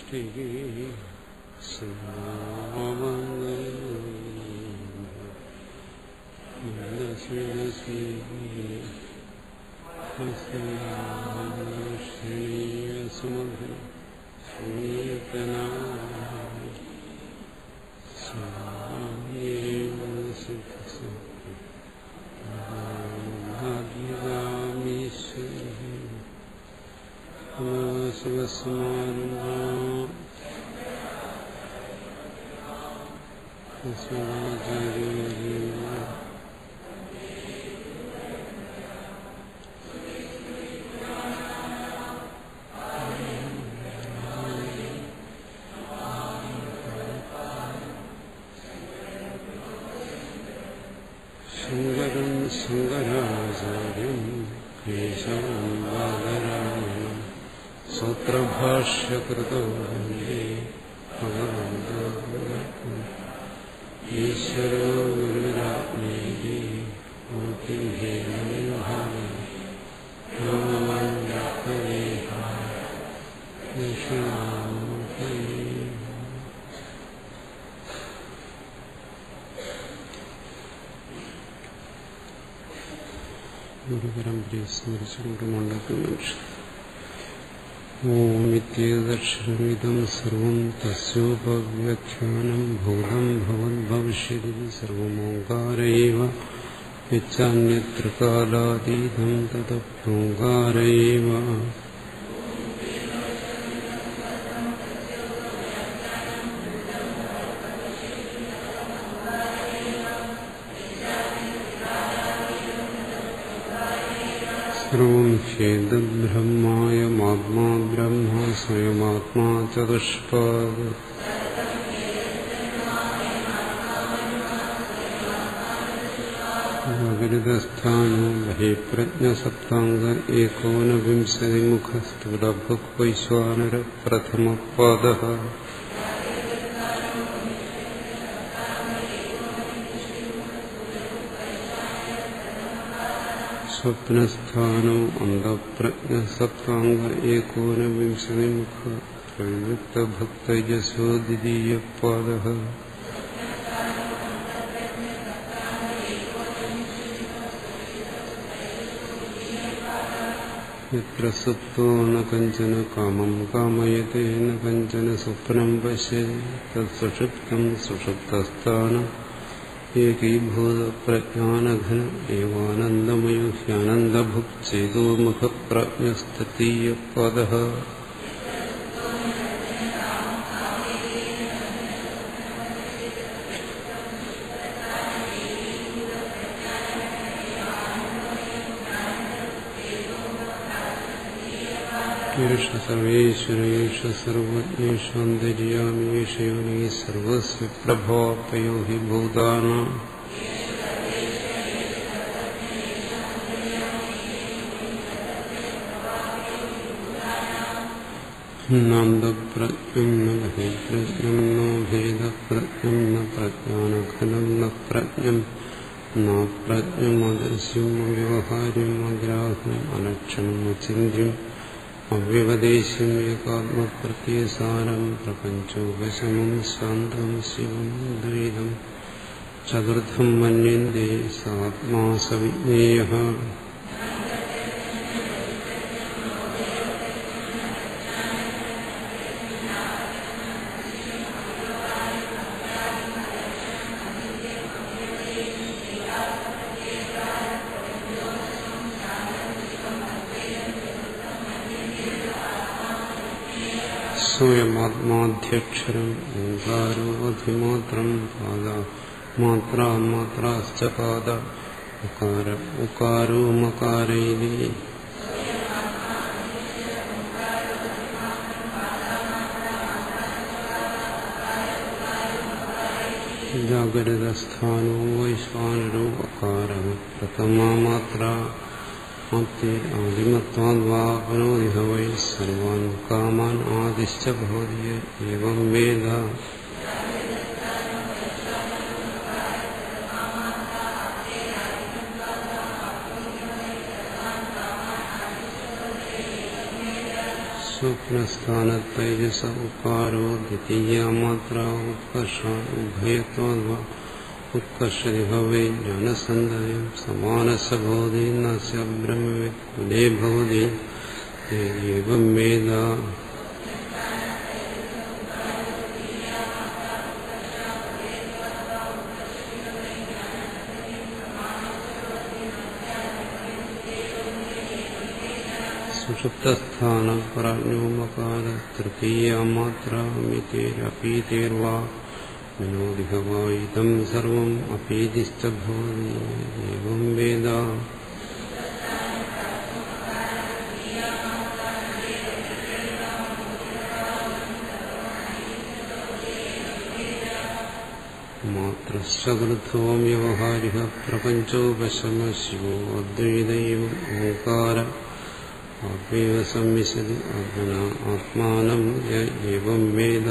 സൃഷ്ടിക്ക് ശിവസ്മാരംഭ ശങ്കരം ശങ്കരാചാര്യം കേശവം ബാദരായണം സൂത്രഭാഷ്യകൃതോ വന്ദേ ഭഗവന്തോ ഈശ്വരോ ഗുരുരാജ്ഞേഹി മൂർത്തിഭേദവിഭാവി ഗുരുപരമ്പരയെ സ്മരിച്ചുകൊണ്ട് മണ്ഡലത്തിൽ മനുഷ്യൻ ഓമിത്യേതക്ഷരമിതം സർവം തസ്യോപവ്യാഖ്യാനം ഭൂതം ഭവദ്ഭവിഷ്യതി സർവമോങ്കാരൈവ യച്ചാന്യത്രകാലാതീതം തദഭ്യോങ്കാരൈവ സർവം ഹേതബ്രഹ്മായമാത്മാ ബ്രഹ്മ സ്വയമാത്മാ ചതുഷ്പാദ വിരുദ്ധസ്ഥാനോ ബഹിപ്രജ്ഞസപ്താംഗ ഏകോനവിംശതിമുഖ സ്ഥൂലഭുക്വൈശ്വാനര പ്രഥമപാദ സ്വപ്നസ്ഥാനോ അന്തപ്രജ്ഞസപ്താംഗ ഏകോനവിംശതിമുഖ പ്രയുക്തഭക്തജസോ ദ്വിതീയപാദ യത്ര സുപ്തോ ന കഞ്ചന കാമം കാമയത്തെ ന കഞ്ചന സ്വപ്നം പശ്യതി തത്സുഷുപ്തം സുഷുപ്തസ്ഥാനം ഏകീഭൂത പ്രജ്ഞാനഘന ഏവാനന്ദമയോ ഹ്യാനന്ദഭുക് ചേതോമുഖ പ്രജ്ഞസ്തീയപദ യേഷ സർവേശ്വര യേഷ സർവജ്ഞേഷാന്തര്യാമി യേഷ യോനി സർവസ്യ പ്രഭാപയോ ഹി ഭൂതാനാം നാന്തപ്രജ്ഞം ന ബഹിപ്രജ്ഞം നോ ഭേദപ്രജ്ഞം ന പ്രജ്ഞാനഘനം ന പ്രജ്ഞം ന പ്രജ്ഞം അദൃശ്യം അവ്യവഹാര്യം അഗ്രാഹ്യം അലക്ഷണം അചിന്യം അവ്യവദേശം ഏകാത്മപ്രത്യസാരം പ്രപഞ്ചോപശമം ശാന്തം ശിവം ദ്വൈതം ചതുർത്ഥം മന്യന്തേ സാത്മാ സവിജ്ഞേയ സ്വയമാത്മാധ്യക്ഷരം ഓങ്കാരോ അധിമാത്രം പാദ മാത്ര മാത്രാശ്ച പാദ ഉകാര ഉകാരോ മകാരൈലി ജാഗ്രതസ്ഥാനോ വൈശ്വാനരോ അകാര പ്രഥമാ മാത്ര ആദിമത്വാദ്വാപനോതി വൈ സർവാൻ കാമാൻ ആദിശ്ച ഭവതി ഏവം വേദ സ്വപ്നസ്ഥാനത്തൈജസ ഉക്കാരോ ദ്വിതീയ മാത്ര ഉത്കർഷ ഉഭയത്വ ഉത്കർഷതി ഭവേ ജ്ഞാനസന്ധയം സമാനസഭവതി നസ്യ ബ്രഹ്മവിദ്േ ഭവതി ഏവം വേദ സുഷുപ്തസ്ഥാന പ്രാജ്ഞോമകാര തൃതീയ മാത്രാമിതേരപീതേർവാ വിനോദിഹവായിതം സർവം അപീതിശ്ച ഭവതി ഏവം വേദ മാത്രശ്ചകൃത്വോ വ്യവഹാരിക പ്രപഞ്ചോപശമശിവോ അദ്വൈതൈവ ഓകാര ആത്മൈവ സംവിശതി ആത്മന ആത്മാനം ഏവം വേദ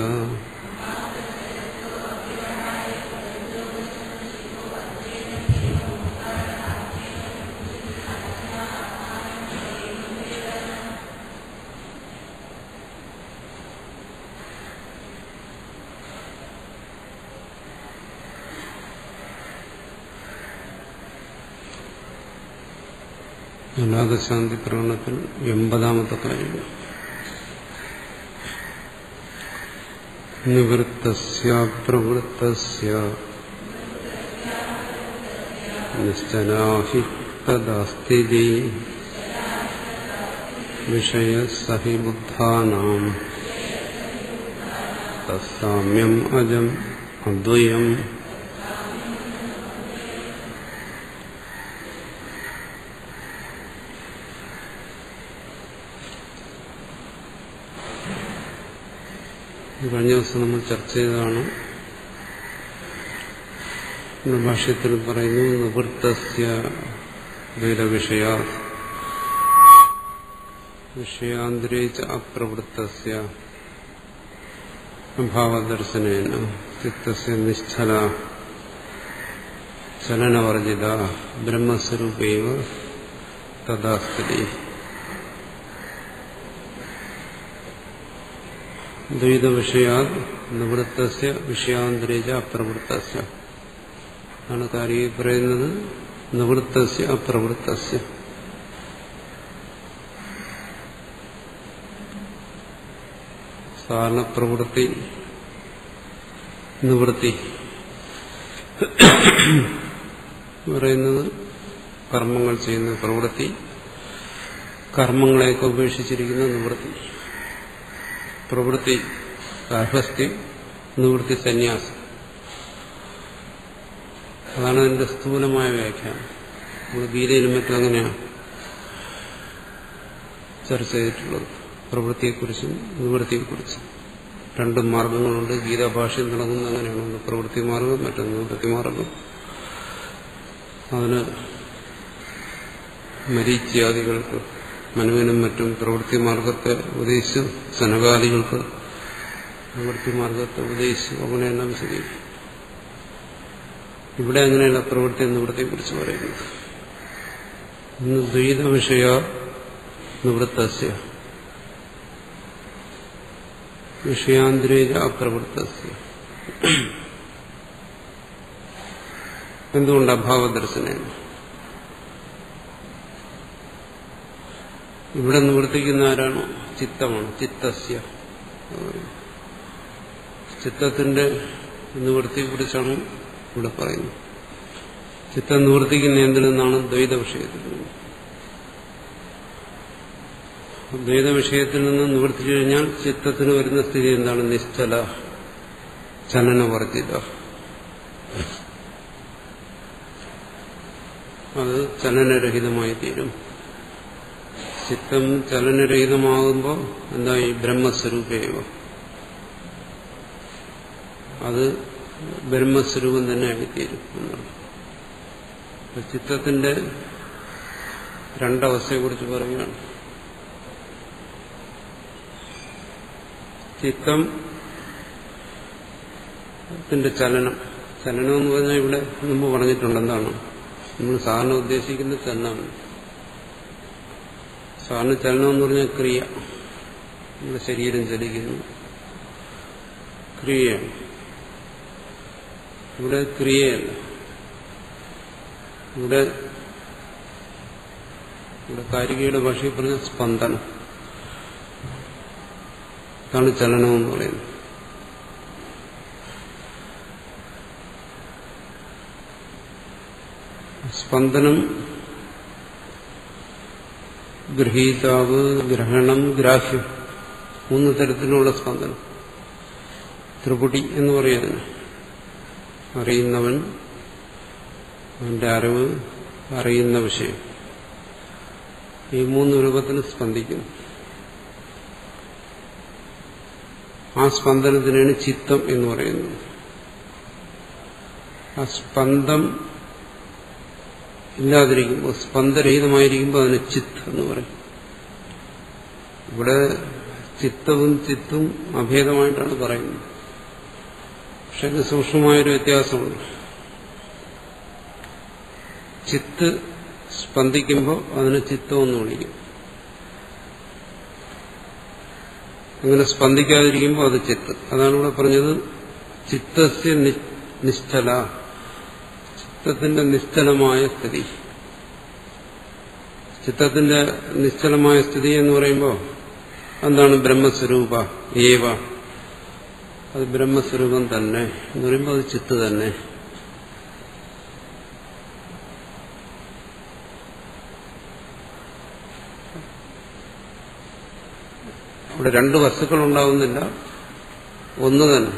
അനാഥശാന്തി പ്രകടനത്തിൽ എൺപതാമത്തെ കാര്യം നിവൃത്തസ്യ പ്രവൃത്തസ്യ നിശ്ചലാഹി തദാസ്ഥിതി വിഷയസഹി ബുദ്ധാനാം തസാമ്യം അജം അദ്വയം കഴിഞ്ഞ ദിവസം നമ്മൾ ചർച്ച ചെയ്തതാണ് ഭാഷ്യത്തിൽ പറയുന്നു നിവൃത്തസ്യ ദ്വൈതവിഷയ വിഷയാന്തരേച്ച അപ്രവൃത്തസ്യ അഭാവദർശനേന ചിത്തസ്യ നിശ്ചല ചലനവർജിത ബ്രഹ്മസ്വരൂപൈവ തഥാസ്ഥിതി ദ്വൈത വിഷയാ നിവൃത്തസ്യ വിഷയാന്തരേജ അപ്രവൃത്തസ്യ ആണ് കാര്യം പറയുന്നത് നിവൃത്തസ്യ അപ്രവൃത്തസ്യ സാധാരണ പ്രവൃത്തി നിവൃത്തി പറയുന്നത് കർമ്മങ്ങൾ ചെയ്യുന്ന പ്രവൃത്തി കർമ്മങ്ങളെയൊക്കെ ഉപേക്ഷിച്ചിരിക്കുന്ന നിവൃത്തി പ്രവൃത്തി ഗാർഹസ്ഥ്യം നിവൃത്തി സന്യാസം അതാണ് അതിന്റെ സ്ഥൂലമായ വ്യാഖ്യാനം നമ്മൾ ഗീതയിലും മറ്റും അങ്ങനെയാണ് ചർച്ച ചെയ്തിട്ടുള്ളത് പ്രവൃത്തിയെക്കുറിച്ചും നിവൃത്തിയെക്കുറിച്ചും രണ്ട് മാർഗങ്ങളുണ്ട് ഗീതാഭാഷ്യം തുടങ്ങുന്നത് അങ്ങനെയാണ് ഒന്ന് പ്രവൃത്തി മാർഗം മറ്റൊന്ന് നിവൃത്തി മാർഗം അതിന് മരീച്യാദികൾക്ക് മനുവിനും മറ്റും പ്രവൃത്തി മാർഗത്തെ ഉപദേശിച്ചു സനകാദികൾക്ക് പ്രവൃത്തി മാർഗത്തെ ഉപദേശിച്ചു അങ്ങനെയെല്ലാം വിശദീകരിക്കും ഇവിടെ അങ്ങനെയല്ല പ്രവൃത്തി നിവൃത്തിയെ കുറിച്ച് പറയുന്നത് ഇന്ന് ദ്വൈത വിഷയ നിവൃത്തസ്യ വിഷയാന്തരേജ അപ്രവൃത്തസ്യ എന്തുകൊണ്ട് അഭാവദർശനം ഇവിടെ നിവർത്തിക്കുന്ന ആരാണോ ചിത്തമാണ് ചിത്തസ്യ ചിത്തത്തിന്റെ നിവൃത്തിയെക്കുറിച്ചാണ് ഇവിടെ പറയുന്നത് ചിത്തം നിവർത്തിക്കുന്ന എന്തിനെന്നാണ് ദ്വൈത വിഷയത്തിൽ നിന്ന് ദ്വൈത വിഷയത്തിൽ നിന്ന് നിവർത്തിച്ചു കഴിഞ്ഞാൽ ചിത്തത്തിന് വരുന്ന സ്ഥിതി എന്താണ് നിശ്ചല ചലനവർജിത അത് ചലനരഹിതമായി തീരും ചിത്തം ചലനരഹിതമാകുമ്പോൾ എന്തായി ബ്രഹ്മസ്വരൂപേവ അത് ബ്രഹ്മസ്വരൂപം തന്നെ ആയിത്തീരും എന്നാണ് ചിത്തത്തിന്റെ രണ്ടവസ്ഥയെക്കുറിച്ച് പറയുകയാണ് ചിത്തം ത്തിന്റെ ചലനം ചലനം എന്ന് പറഞ്ഞാൽ ഇവിടെ മുമ്പ് പറഞ്ഞിട്ടുണ്ട് എന്താണ് നമ്മൾ സാധാരണ ഉദ്ദേശിക്കുന്ന ചലനമാണ് സാധാരണ ചലനം എന്ന് പറഞ്ഞാൽ ക്രിയ നമ്മുടെ ശരീരം ചലിക്കുന്നു ക്രിയയാണ് ഇവിടെ ക്രിയയല്ല ഇവിടെ ഇവിടെ കാരികയുടെ ഭാഷയിൽ പറഞ്ഞ സ്പന്ദനം അതാണ് ചലനമെന്ന് പറയുന്നത് സ്പന്ദനം ഗ്രഹീതാവ് ഗ്രഹണം ഗ്രാഹ്യം മൂന്ന് തരത്തിലുള്ള സ്പന്ദനം ത്രിപുടി എന്ന് പറയുന്നത് അറിയുന്നവൻ അവന്റെ അറിവ് അറിയുന്ന വിഷയം ഈ മൂന്ന് രൂപത്തിൽ സ്പന്ദിക്കുന്നു ആ സ്പന്ദനത്തിനാണ് ചിത്തം എന്ന് പറയുന്നത് ആ സ്പന്ദം ഇല്ലാതിരിക്കുമ്പോൾ സ്പന്ദരഹിതമായിരിക്കുമ്പോൾ അതിന് ചിത്ത് എന്ന് പറയും ഇവിടെ ചിത്തവും ചിത്തും അഭേദമായിട്ടാണ് പറയുന്നത് പക്ഷെ ഇത് സൂക്ഷ്മമായൊരു വ്യത്യാസമുണ്ട് ചിത്ത് സ്പന്ദിക്കുമ്പോൾ അതിന് ചിത്തം എന്ന് വിളിക്കും അങ്ങനെ സ്പന്ദിക്കാതിരിക്കുമ്പോൾ അത് ചിത്ത് അതാണ് ഇവിടെ പറഞ്ഞത് ചിത്തസ്യ നിശ്ചല ചിത്തത്തിന്റെ നിശ്ചലമായ സ്ഥിതി ചിത്തത്തിന്റെ നിശ്ചലമായ സ്ഥിതി എന്ന് പറയുമ്പോൾ എന്താണ് ബ്രഹ്മസ്വരൂപ ഏവ അത് ബ്രഹ്മസ്വരൂപം തന്നെ എന്ന് പറയുമ്പോൾ അത് ചിത്ത് തന്നെ അവിടെ രണ്ട് വസ്തുക്കൾ ഉണ്ടാവുന്നില്ല ഒന്ന് തന്നെ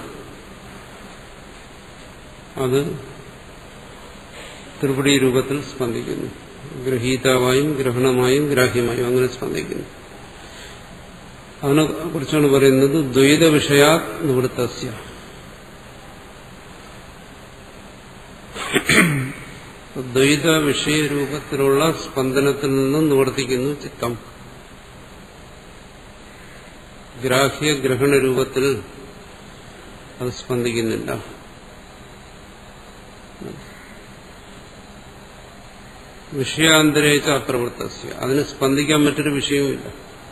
അത് ത്രിപുടി രൂപത്തിൽ സ്പന്ദിക്കുന്നു ഗ്രഹീതാവായും ഗ്രഹണമായും ഗ്രാഹ്യമായും അങ്ങനെ സ്പന്ദിക്കുന്നു അതിനെ കുറിച്ചാണ് പറയുന്നത് ദ്വൈത വിഷയാ നിവൃത്തസ്യ ദ്വൈത വിഷയരൂപത്തിലുള്ള സ്പന്ദനത്തിൽ നിന്നും നിവർത്തിക്കുന്നു ചിത്തം ഗ്രാഹ്യ ഗ്രഹണ രൂപത്തിൽ അത് സ്പന്ദിക്കുന്നില്ല വിഷയാന്തരേച്ച അപ്രവൃത്തസ്യ അതിന് സ്പന്ദിക്കാൻ മറ്റൊരു വിഷയവുമില്ല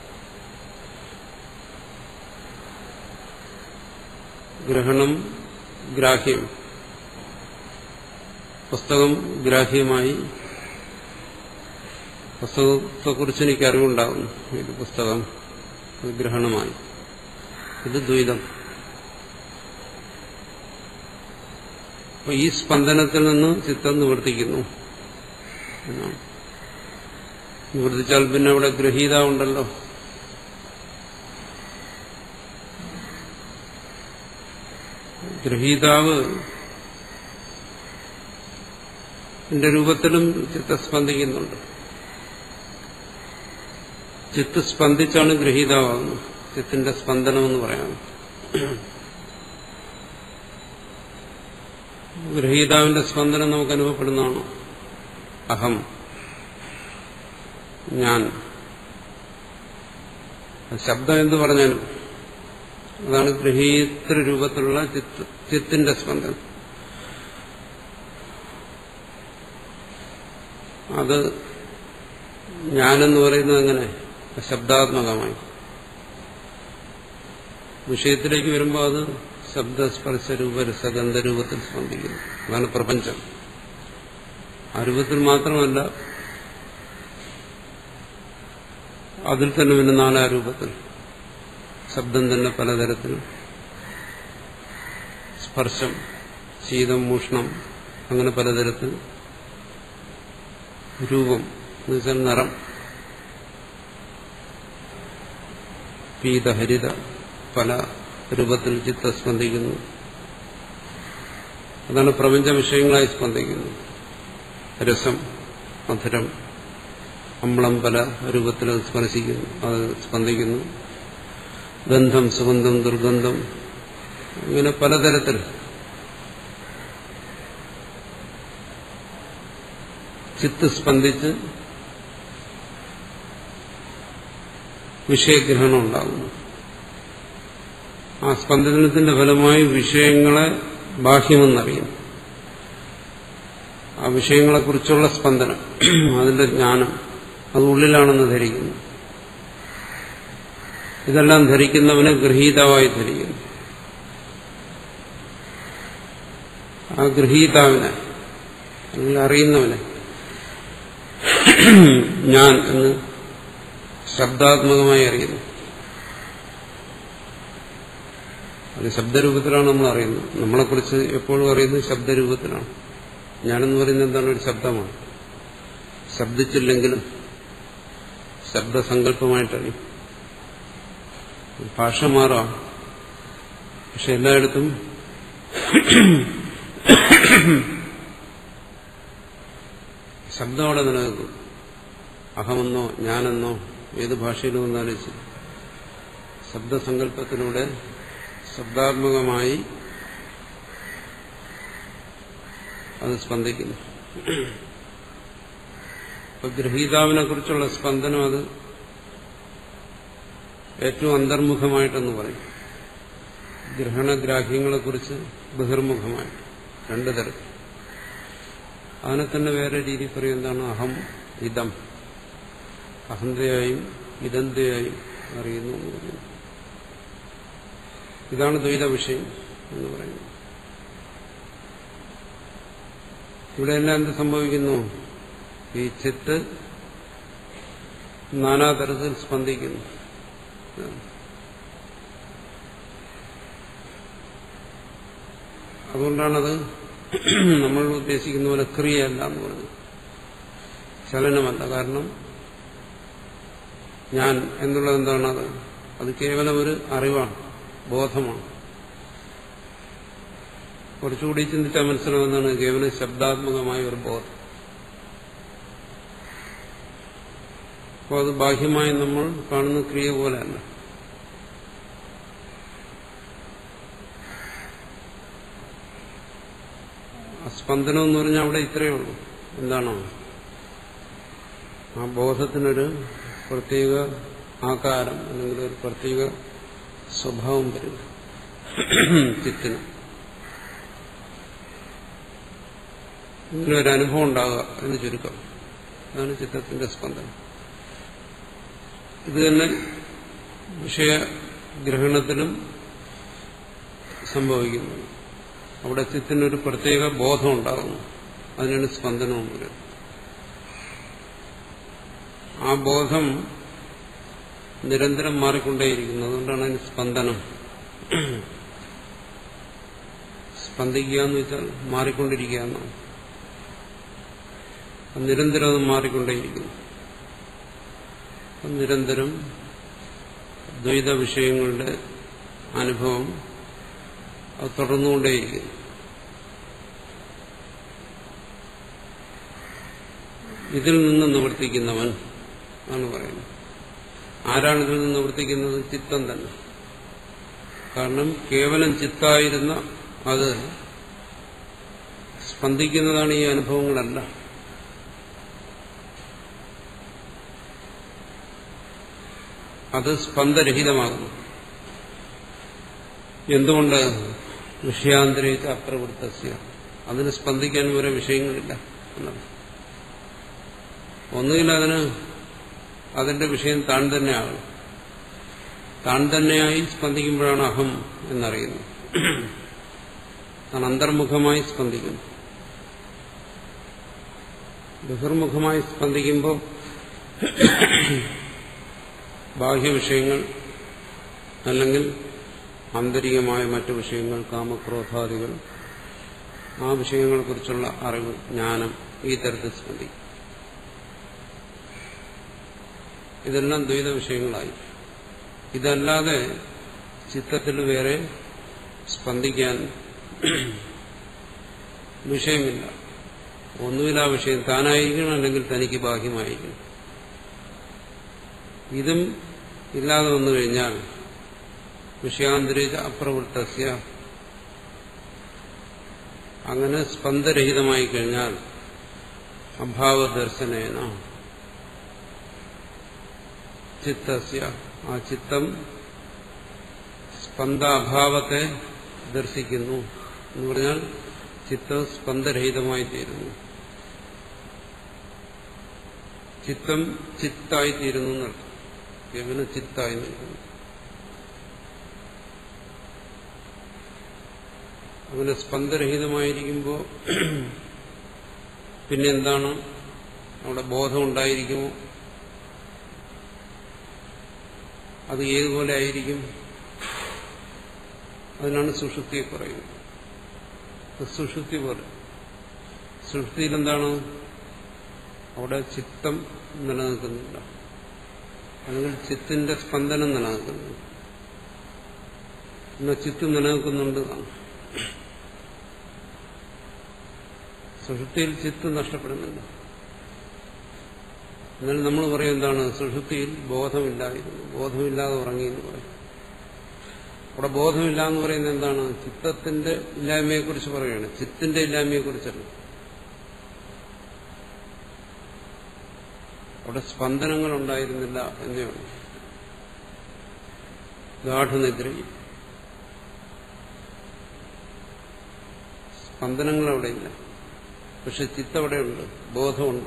ഗ്രഹണം ഗ്രാഹ്യം പുസ്തകം ഗ്രാഹ്യമായി പുസ്തകത്തെക്കുറിച്ച് എനിക്ക് അറിവുണ്ടാകുന്നു ഇത് പുസ്തകം ഇത് ഗ്രഹണമായി ഇത് ദ്വൈതം അപ്പൊ ഈ സ്പന്ദനത്തിൽ നിന്ന് ചിത്തം നിവർത്തിക്കുന്നു എന്നാണ് നിവർത്തിച്ചാൽ പിന്നെ അവിടെ ഗ്രഹീത ഉണ്ടല്ലോ ഗ്രഹീതാവ് എന്റെ രൂപത്തിലും ചിത്ത സ്പന്ദിക്കുന്നുണ്ട് ചിത്ത് സ്പന്ദിച്ചാണ് ഗ്രഹീതാവുന്നത് ചിത്തിന്റെ സ്പന്ദനം എന്ന് പറയാം ഗ്രഹീതാവിന്റെ സ്പന്ദനം നമുക്ക് അനുഭവപ്പെടുന്നതാണ് അഹം ഞാൻ ശബ്ദം എന്ത് പറഞ്ഞാലും അതാണ് ഗ്രഹീതൃ രൂപത്തിലുള്ള ചിത്ത് ചിത്തിന്റെ സ്പന്ദനം അത് ഞാനെന്ന് പറയുന്നത് അങ്ങനെ ശബ്ദാത്മകമായി വിഷയത്തിലേക്ക് വരുമ്പോൾ അത് ശബ്ദസ്പർശ രൂപ രസഗന്ധ രൂപത്തിൽ സ്പന്ദിക്കുന്നു അതാണ് പ്രപഞ്ചം ആ രൂപത്തിൽ മാത്രമല്ല അതിൽ തന്നെ പിന്നെ നാലാ രൂപത്തിൽ ശബ്ദം തന്നെ പലതരത്തിൽ സ്പർശം ശീതം മൂഷ്ണം അങ്ങനെ പലതരത്തിൽ രൂപം എന്നുവെച്ചാൽ നിറം പീതഹരിത പല രൂപത്തിൽ ചിത്ത സ്പന്ദിക്കുന്നു അതാണ് പ്രപഞ്ച വിഷയങ്ങളായി സ്പന്ദിക്കുന്നു രസം മധുരം അമ്ളം പല രൂപത്തിൽ അത് സ്പർശിക്കുന്നു അത് സ്പന്ദിക്കുന്നു ഗന്ധം സുഗന്ധം ദുർഗന്ധം ഇങ്ങനെ പലതരത്തിൽ ചിത്ത് സ്പന്ദിച്ച് വിഷയഗ്രഹണം ഉണ്ടാകുന്നു ആ സ്പന്ദനത്തിന്റെ ഫലമായി വിഷയങ്ങളെ ബാഹ്യമെന്നറിയും ആ വിഷയങ്ങളെക്കുറിച്ചുള്ള സ്പന്ദനം അതിന്റെ ജ്ഞാനം അത് ഉള്ളിലാണെന്ന് ധരിക്കുന്നു ഇതെല്ലാം ധരിക്കുന്നവനെ ഗൃഹീതാവായി ധരിക്കുന്നു ആ ഗൃഹീതാവിനെ അല്ലെങ്കിൽ അറിയുന്നവനെ ഞാൻ എന്ന് ശബ്ദാത്മകമായി അറിയുന്നു അത് ശബ്ദരൂപത്തിലാണ് നമ്മൾ അറിയുന്നത് നമ്മളെക്കുറിച്ച് എപ്പോഴും അറിയുന്നത് ശബ്ദരൂപത്തിലാണ് ഞാനെന്ന് പറയുന്നത് എന്താണ് ഒരു ശബ്ദമാണ് ശബ്ദിച്ചില്ലെങ്കിലും ശബ്ദസങ്കല്പമായിട്ടറിയും ഭാഷ മാറാം പക്ഷെ എല്ലായിടത്തും ശബ്ദം അവിടെ നിലനിൽക്കും അഹമെന്നോ ഞാനെന്നോ ഏത് ഭാഷയിലും വന്നാലും ശരി ശബ്ദസങ്കല്പത്തിലൂടെ ശബ്ദാത്മകമായി അത് സ്പന്ദിക്കുന്നു അപ്പൊ ഗ്രഹീതാവിനെ കുറിച്ചുള്ള സ്പന്ദനം അത് ഏറ്റവും അന്തർമുഖമായിട്ടെന്ന് പറയും ഗ്രഹണഗ്രാഹ്യങ്ങളെ കുറിച്ച് ബഹിർമുഖമായിട്ട് രണ്ടു തരത്തിൽ അതിനെ തന്നെ വേറെ രീതി പറയും എന്താണ് അഹം ഇതം അഹന്തയായും ഇതന്തയായും അറിയുന്നു എന്ന് പറയുന്നു ഇതാണ് ദ്വൈത വിഷയം എന്ന് പറയുന്നത് ഇവിടെ എല്ലാം എന്ത് സംഭവിക്കുന്നു ഈ ചിത്ത് നാനാതരത്തിൽ സ്പന്ദിക്കുന്നു അതുകൊണ്ടാണത് നമ്മൾ ഉദ്ദേശിക്കുന്ന പോലെ ക്രിയയല്ല എന്ന് പറഞ്ഞത് ചലനമല്ല കാരണം ഞാൻ എന്നുള്ളത് എന്താണ് അത് അത് കേവലം ഒരു അറിവാണ് ബോധമാണ് കുറച്ചുകൂടി ചിന്തിച്ചാൽ മനസ്സിലാവുന്നതാണ് കേവലം ശബ്ദാത്മകമായ ഒരു ബോധം അപ്പോൾ അത് ബാഹ്യമായി നമ്മൾ കാണുന്ന ക്രിയ പോലെയല്ല സ്പന്ദനം എന്ന് പറഞ്ഞാൽ അവിടെ ഇത്രയേ ഉള്ളൂ എന്താണോ ആ ബോധത്തിനൊരു പ്രത്യേക ആകാരം അല്ലെങ്കിൽ ഒരു പ്രത്യേക സ്വഭാവം വരും ചിത്തിന് ഇങ്ങനൊരു അനുഭവം ഉണ്ടാകുക എന്ന് ചുരുക്കം അതാണ് ചിത്രത്തിന്റെ സ്പന്ദനം ഇത് തന്നെ വിഷയഗ്രഹണത്തിലും സംഭവിക്കുന്നു അവിടെ ചിത്തിനൊരു പ്രത്യേക ബോധം ഉണ്ടാകുന്നു അതിനാണ് സ്പന്ദനം എന്ന് പറയുന്നത് ആ ബോധം നിരന്തരം മാറിക്കൊണ്ടേയിരിക്കുന്നു അതുകൊണ്ടാണ് അതിന് സ്പന്ദനം സ്പന്ദിക്കുക എന്ന് വെച്ചാൽ മാറിക്കൊണ്ടിരിക്കുക എന്നാണ് നിരന്തരം അത് മാറിക്കൊണ്ടേയിരിക്കുന്നു നിരന്തരം ദ്വൈത വിഷയങ്ങളുടെ അനുഭവം അത് തുടർന്നുകൊണ്ടേയിരിക്കുന്നു ഇതിൽ നിന്ന് നിവർത്തിക്കുന്നവൻ ആണ് പറയുന്നത് ആരാണ് ഇതിൽ നിന്ന് നിവർത്തിക്കുന്നത് ചിത്തം തന്നെ കാരണം കേവലം ചിത്തായിരുന്ന അത് സ്പന്ദിക്കുന്നതാണ് ഈ അനുഭവങ്ങളല്ല അത് സ്പന്ദരഹിതമാകുന്നു എന്തുകൊണ്ട് വിഷയാന്തരിച്ച അപ്രവൃത്തസ്യ അതിന് സ്പന്ദിക്കാൻ വേറെ വിഷയങ്ങളില്ല എന്നാണ് ഒന്നുകിൽ അതിന് അതിന്റെ വിഷയം താൻ തന്നെയാകും താൻ തന്നെയായി സ്പന്ദിക്കുമ്പോഴാണ് അഹം എന്നറിയുന്നത് താൻ അന്തർമുഖമായി സ്പന്ദിക്കുന്നു ബഹിർമുഖമായി സ്പന്ദിക്കുമ്പോൾ ബാഹ്യവിഷയങ്ങൾ അല്ലെങ്കിൽ ആന്തരികമായ മറ്റു വിഷയങ്ങൾ കാമക്രോധാദികൾ ആ വിഷയങ്ങളെക്കുറിച്ചുള്ള അറിവ് ജ്ഞാനം ഈ തരത്തിൽ സ്പന്ദിക്കും ഇതെല്ലാം ദ്വൈത വിഷയങ്ങളായി ഇതല്ലാതെ ചിത്തത്തിൽ വേറെ സ്പന്ദിക്കാൻ വിഷയമില്ല ഒന്നുമില്ല ആ വിഷയം താനായിരിക്കണം അല്ലെങ്കിൽ തനിക്ക് ബാഹ്യമായിരിക്കണം ഇതും ഇല്ലാതെ വന്നു കഴിഞ്ഞാൽ വിഷയാന്തരിച്ച അപ്രവൃത്തസ്യ അങ്ങനെ സ്പന്ദരഹിതമായി കഴിഞ്ഞാൽ അഭാവദർശനേന ചിത്തസ്യ ആ ചിത്തം സ്പന്ദാഭാവത്തെ ദർശിക്കുന്നു എന്ന് പറഞ്ഞാൽ ചിത്തം സ്പന്ദരഹിതമായി തീരുന്നു ചിത്തം ചിത്തായി തീരുന്നു എന്നർത്ഥം കേവലം ചിത്തായി നിൽക്കുന്നു അങ്ങനെ സ്പന്ദരഹിതമായിരിക്കുമ്പോൾ പിന്നെ എന്താണ് അവിടെ ബോധം ഉണ്ടായിരിക്കുമോ അത് ഏതുപോലെ ആയിരിക്കും അതിനാണ് സുഷുപ്തിയെ പറയുന്നത് അത് സുഷുപ്തി പോലെ സുഷുപ്തിയിൽ എന്താണ് അവിടെ ചിത്തം നിലനിൽക്കുന്നില്ല അല്ലെങ്കിൽ ചിത്തിന്റെ സ്പന്ദനം നിലനിൽക്കുന്നില്ല എന്നാൽ ചിത്ത് നിലനിൽക്കുന്നുണ്ട് എന്നാണ്. സുഷുപ്തിയിൽ ചിത്ത് നഷ്ടപ്പെടുന്നില്ല എന്നാൽ നമ്മൾ പറയും എന്താണ് സുഷുപ്തിയിൽ ബോധമില്ലായിരുന്നു ബോധമില്ലാതെ ഉറങ്ങി എന്ന് പറയും അവിടെ ബോധമില്ല എന്ന് പറയുന്നത് എന്താണ് ചിത്തത്തിന്റെ ഇല്ലായ്മയെക്കുറിച്ച് പറയുകയാണ് ചിത്തിന്റെ ഇല്ലായ്മയെക്കുറിച്ചല്ല അവിടെ സ്പന്ദനങ്ങൾ ഉണ്ടായിരുന്നില്ല എന്നാണ് ഗാഠനിദ്രയിൽ സ്പന്ദനങ്ങൾ അവിടെയില്ല പക്ഷെ ചിത്തവിടെയുണ്ട് ബോധമുണ്ട്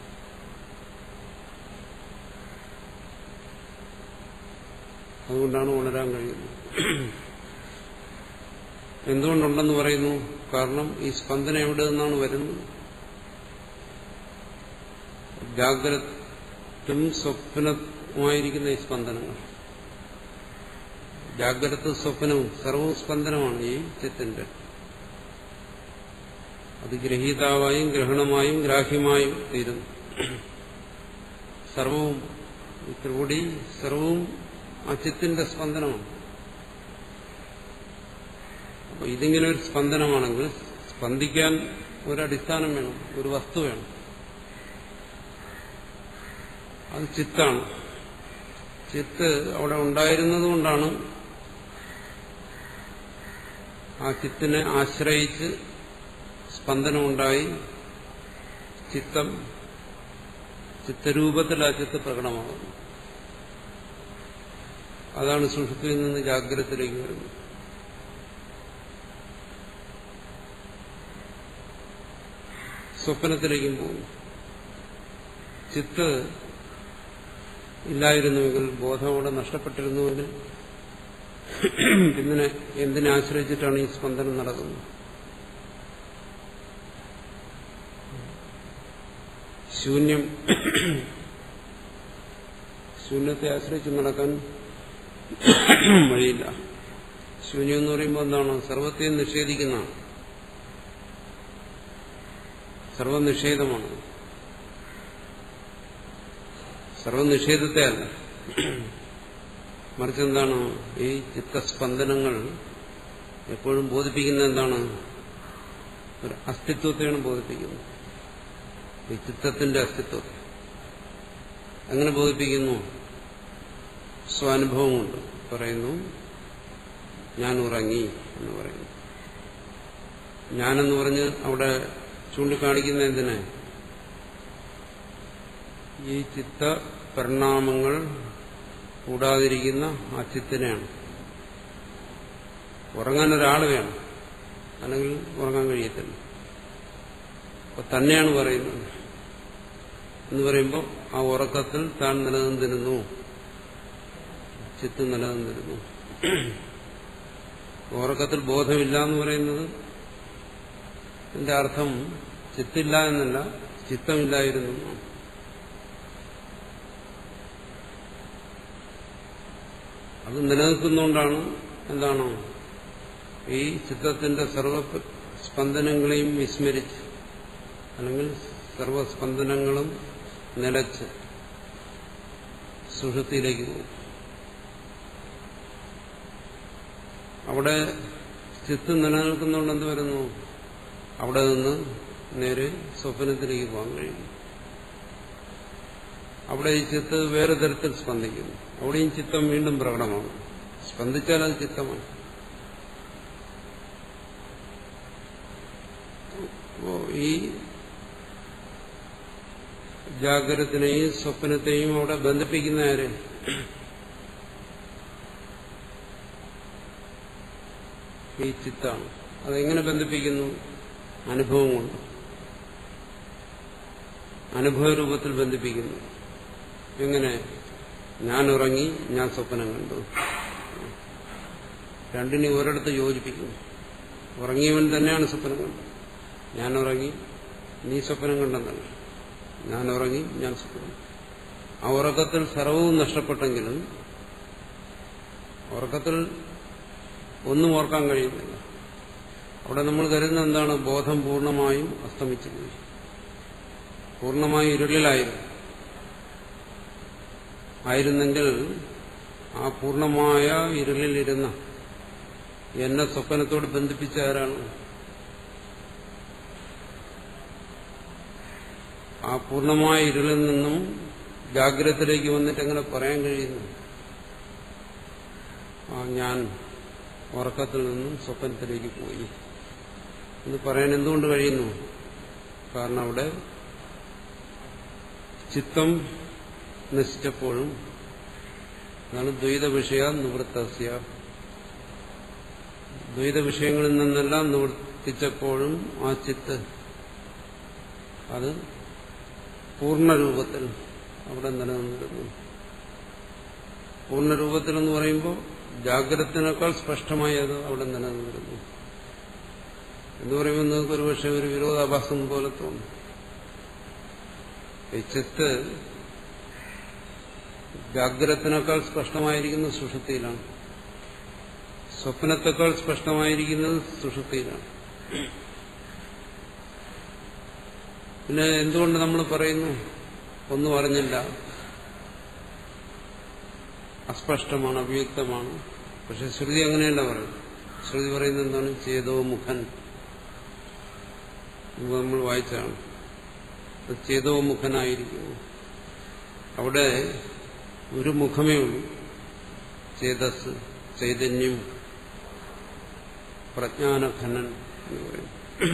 അതുകൊണ്ടാണ് ഉണരാൻ കഴിയുന്നത് എന്തുകൊണ്ടുണ്ടെന്ന് പറയുന്നു കാരണം ഈ സ്പന്ദനം എവിടെ നിന്നാണ് വരുന്നത് ജാഗ്രതും സ്വപ്നവുമായിരിക്കുന്ന ഈ സ്പന്ദനങ്ങൾ ജാഗ്രത സ്വപ്നവും സർവവും സ്പന്ദനമാണ് ഈ ചിത്തിന്റെ അത് ഗ്രഹീതാവായും ഗ്രഹണമായും ഗ്രാഹ്യമായും തീരുന്നു സർവവും ഈ ത്രിപുടി സർവവും ആ ചിത്തിന്റെ സ്പന്ദനമാണ് അപ്പൊ ഇതിങ്ങനെ ഒരു സ്പന്ദനമാണെങ്കിൽ സ്പന്ദിക്കാൻ ഒരടിസ്ഥാനം വേണം ഒരു വസ്തു വേണം അത് ചിത്താണ് ചിത്ത് അവിടെ ഉണ്ടായിരുന്നതുകൊണ്ടാണ് ആ ചിത്തിനെ ആശ്രയിച്ച് സ്പന്ദനമുണ്ടായി ചിത്തം ചിത്തരൂപത്തിൽ ആ ചിത്ത് പ്രകടമാകുന്നു അതാണ് സുഷുപ്തിയിൽ നിന്ന് ജാഗ്രതത്തിലേക്ക് വരുന്നത് സ്വപ്നത്തിലേക്കും പോകുന്നു ചിത്ത് ഇല്ലായിരുന്നുവെങ്കിൽ ബോധം അവിടെ നഷ്ടപ്പെട്ടിരുന്നുവെങ്കിൽ പിന്നെ എന്തിനെ ആശ്രയിച്ചിട്ടാണ് ഈ സ്പന്ദനം നടക്കുന്നത് ശൂന്യം ശൂന്യത്തെ ആശ്രയിച്ച് നടക്കാൻ വഴിയില്ല ശൂന്യം എന്ന് പറയുമ്പോൾ എന്താണ് സർവത്തെയും നിഷേധിക്കുന്നതാണ് സർവനിഷേധമാണ് സർവനിഷേധത്തെ അല്ല മറിച്ച് എന്താണ് ഈ ചിത്തസ്പന്ദനങ്ങൾ എപ്പോഴും ബോധിപ്പിക്കുന്നത് എന്താണ് ഒരു അസ്തിത്വത്തെയാണ് ബോധിപ്പിക്കുന്നത് ഈ ചിത്തത്തിന്റെ അസ്തിത്വത്തെ അങ്ങനെ ബോധിപ്പിക്കുന്നു സ്വാനുഭവം കൊണ്ട് പറയുന്നു ഞാൻ ഉറങ്ങി എന്ന് പറയുന്നു ഞാനെന്ന് പറഞ്ഞ് അവിടെ ചൂണ്ടിക്കാണിക്കുന്ന എന്തിനെ ഈ ചിത്ത പരിണാമങ്ങൾ കൂടാതിരിക്കുന്ന ആ ചിത്തിനെയാണ് ഉറങ്ങാൻ ഒരാൾ വേണം അല്ലെങ്കിൽ ഉറങ്ങാൻ കഴിയത്തില്ല അപ്പൊ തന്നെയാണ് പറയുന്നത് എന്ന് പറയുമ്പോൾ ആ ഉറക്കത്തിൽ താൻ നിലനിന്നിരുന്നു ചിത്ത് നിലനിന്നിരുന്നു ഉറക്കത്തിൽ ബോധമില്ല എന്ന് പറയുന്നത് എന്റെ അർത്ഥം ചിത്തില്ല എന്നല്ല ചിത്തമില്ലായിരുന്നു എന്നാണ്. അത് നിലനിൽക്കുന്നതുകൊണ്ടാണ് എന്താണ് ഈ ചിത്തത്തിന്റെ സർവ സ്പന്ദനങ്ങളെയും വിസ്മരിച്ച് അല്ലെങ്കിൽ സർവസ്പന്ദനങ്ങളും നിലച്ച് സുഷുതിയിലേക്ക് പോകും അവിടെ ചിത്ത് നിലനിൽക്കുന്നതുകൊണ്ട് എന്ത് വരുന്നു അവിടെ നിന്ന് നേരെ സ്വപ്നത്തിലേക്ക് പോകാൻ കഴിയുന്നു അവിടെ ഈ ചിത്ത് വേറെ തരത്തിൽ സ്പന്ദിക്കുന്നു അവിടെയും ചിത്തം വീണ്ടും പ്രകടമാണ് സ്പന്ദിച്ചാൽ അത് ചിത്തമാണ് അപ്പോ ഈ ജാഗ്രതത്തിനെയും സ്വപ്നത്തെയും അവിടെ ബന്ധിപ്പിക്കുന്ന ആര് ഈ ചിത്താണ് അതെങ്ങനെ ബന്ധിപ്പിക്കുന്നു അനുഭവം കൊണ്ട് അനുഭവ രൂപത്തിൽ ബന്ധിപ്പിക്കുന്നു എങ്ങനെ ഞാൻ ഉറങ്ങി ഞാൻ സ്വപ്നം കണ്ടു രണ്ടിനെ ഒരിടത്ത് യോജിപ്പിക്കുന്നു ഉറങ്ങിയവൻ തന്നെയാണ് സ്വപ്നം കണ്ടത് ഞാൻ ഉറങ്ങി നീ സ്വപ്നം കണ്ടെന്നല്ല ഞാൻ ഉറങ്ങി ഞാൻ സ്വപ്നം ആ ഉറക്കത്തിൽ സർവവും നഷ്ടപ്പെട്ടെങ്കിലും ഉറക്കത്തിൽ ഒന്നും ഓർക്കാൻ കഴിയുന്നില്ല അവിടെ നമ്മൾ കരുതുന്ന എന്താണ് ബോധം പൂർണ്ണമായും അസ്തമിച്ചു പോയി പൂർണ്ണമായും ഇരുളിലായിരുന്നു ആയിരുന്നെങ്കിൽ ആ പൂർണ്ണമായ ഇരുളിലിരുന്ന എന്നെ സ്വപ്നത്തോട് ബന്ധിപ്പിച്ച ആരാണ് ആ പൂർണ്ണമായ ഇരുളിൽ നിന്നും ജാഗ്രതത്തിലേക്ക് വന്നിട്ട് എങ്ങനെ പറയാൻ കഴിയുന്നു ആ ഞാൻ ഉറക്കത്തിൽ നിന്നും സ്വപ്നത്തിലേക്ക് പോയി എന്ന് പറയാൻ എന്തുകൊണ്ട് കഴിയുന്നു കാരണം അവിടെ ചിത്തം നശിച്ചപ്പോഴും അതാണ് ദ്വൈത വിഷയ നിവൃത്തസ്യ ദ്വൈത വിഷയങ്ങളിൽ നിന്നെല്ലാം നിവർത്തിച്ചപ്പോഴും ആ ചിത്ത് അത് പൂർണ്ണരൂപത്തിൽ അവിടെ നിലനിന്നിരുന്നു പൂർണ്ണരൂപത്തിൽ എന്ന് പറയുമ്പോൾ ജാഗ്രതത്തിനേക്കാൾ സ്പഷ്ടമായി അത് അവിടെ നിലനിന്നിരുന്നു എന്ന് പറയുമ്പോൾ നിങ്ങൾക്ക് ഒരു പക്ഷേ ഒരു വിരോധാഭാസം പോലെ തോന്നും ഈ ചിത്ത് ജാഗ്രതത്തിനേക്കാൾ സ്പഷ്ടമായിരിക്കുന്ന സുഷുതിയിലാണ് സ്വപ്നത്തെക്കാൾ സ്പഷ്ടമായിരിക്കുന്നത് സുഷുതിയിലാണ് പിന്നെ എന്തുകൊണ്ട് നമ്മൾ പറയുന്നു ഒന്നും അറിഞ്ഞില്ല അസ്പഷ്ടമാണ് അവ്യക്തമാണ് പക്ഷെ ശ്രുതി അങ്ങനെയല്ല പറയും ശ്രുതി പറയുന്നത് എന്താണ് ചേതോ മുഖൻ മുമ്പ് നമ്മൾ വായിച്ചാണ് ചേതോ മുഖനായിരിക്കുന്നു അവിടെ ഒരു മുഖമേ ഉള്ളൂ ചേതസ് ചൈതന്യം പ്രജ്ഞാനഘനൻ എന്ന് പറയും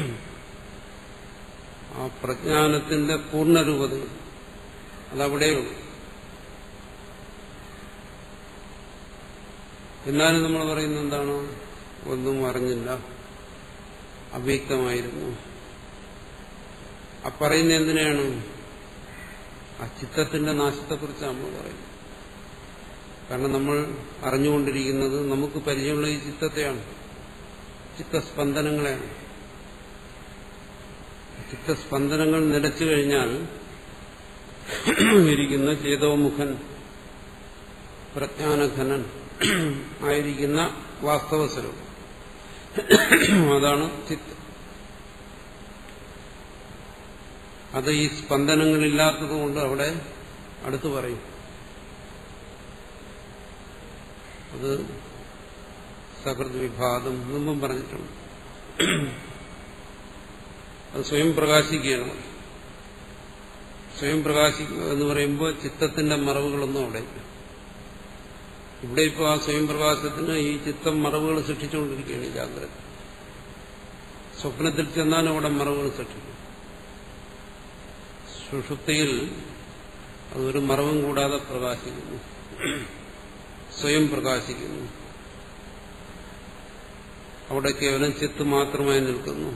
ആ പ്രജ്ഞാനത്തിന്റെ പൂർണ്ണരൂപത അതവിടെയുള്ളൂ എന്നാലും നമ്മൾ പറയുന്നത് എന്താണ് ഒന്നും അറിഞ്ഞില്ല അവ്യക്തമായിരുന്നു ആ പറയുന്ന എന്തിനാണ് ആ ചിത്തത്തിന്റെ നാശത്തെക്കുറിച്ചാണ് നമ്മൾ പറയുന്നത് കാരണം നമ്മൾ അറിഞ്ഞുകൊണ്ടിരിക്കുന്നത് നമുക്ക് പരിചയമുള്ള ഈ ചിത്തത്തെയാണ് ചിത്തസ്പന്ദനങ്ങളെയാണ് ചിത്തസ്പന്ദനങ്ങൾ നിലച്ചു കഴിഞ്ഞാൽ ഇരിക്കുന്ന ചേതോമുഖൻ പ്രജ്ഞാനഘനൻ ആയിരിക്കുന്ന വാസ്തവ സ്വരൂപം അതാണ് ചിത്ത് അത് ഈ സ്പന്ദനങ്ങളില്ലാത്തതുകൊണ്ട് അവിടെ അടുത്തു പറയും അത് സകൃത് വിഭാഗം മുമ്പും പറഞ്ഞിട്ടുണ്ട് അത് സ്വയം പ്രകാശിക്കുകയാണ് സ്വയം പ്രകാശിക്കുക എന്ന് പറയുമ്പോൾ ചിത്തത്തിന്റെ മറവുകളൊന്നും അവിടെ ഇല്ല ഇവിടെ ഇപ്പോൾ ആ സ്വയം പ്രകാശത്തിന് ഈ ചിത്തം മറവുകൾ സൃഷ്ടിച്ചുകൊണ്ടിരിക്കുകയാണ് ഈ ജാഗ്രത സ്വപ്നത്തിൽ ചെന്നാലും അവിടെ മറവുകൾ സൃഷ്ടിക്കും സുഷുപ്തിയിൽ അതൊരു മറവും കൂടാതെ പ്രകാശിക്കുന്നു സ്വയം പ്രകാശിക്കുന്നു അവിടെ കേവലം ചിത്ത് മാത്രമായി നിൽക്കുന്നു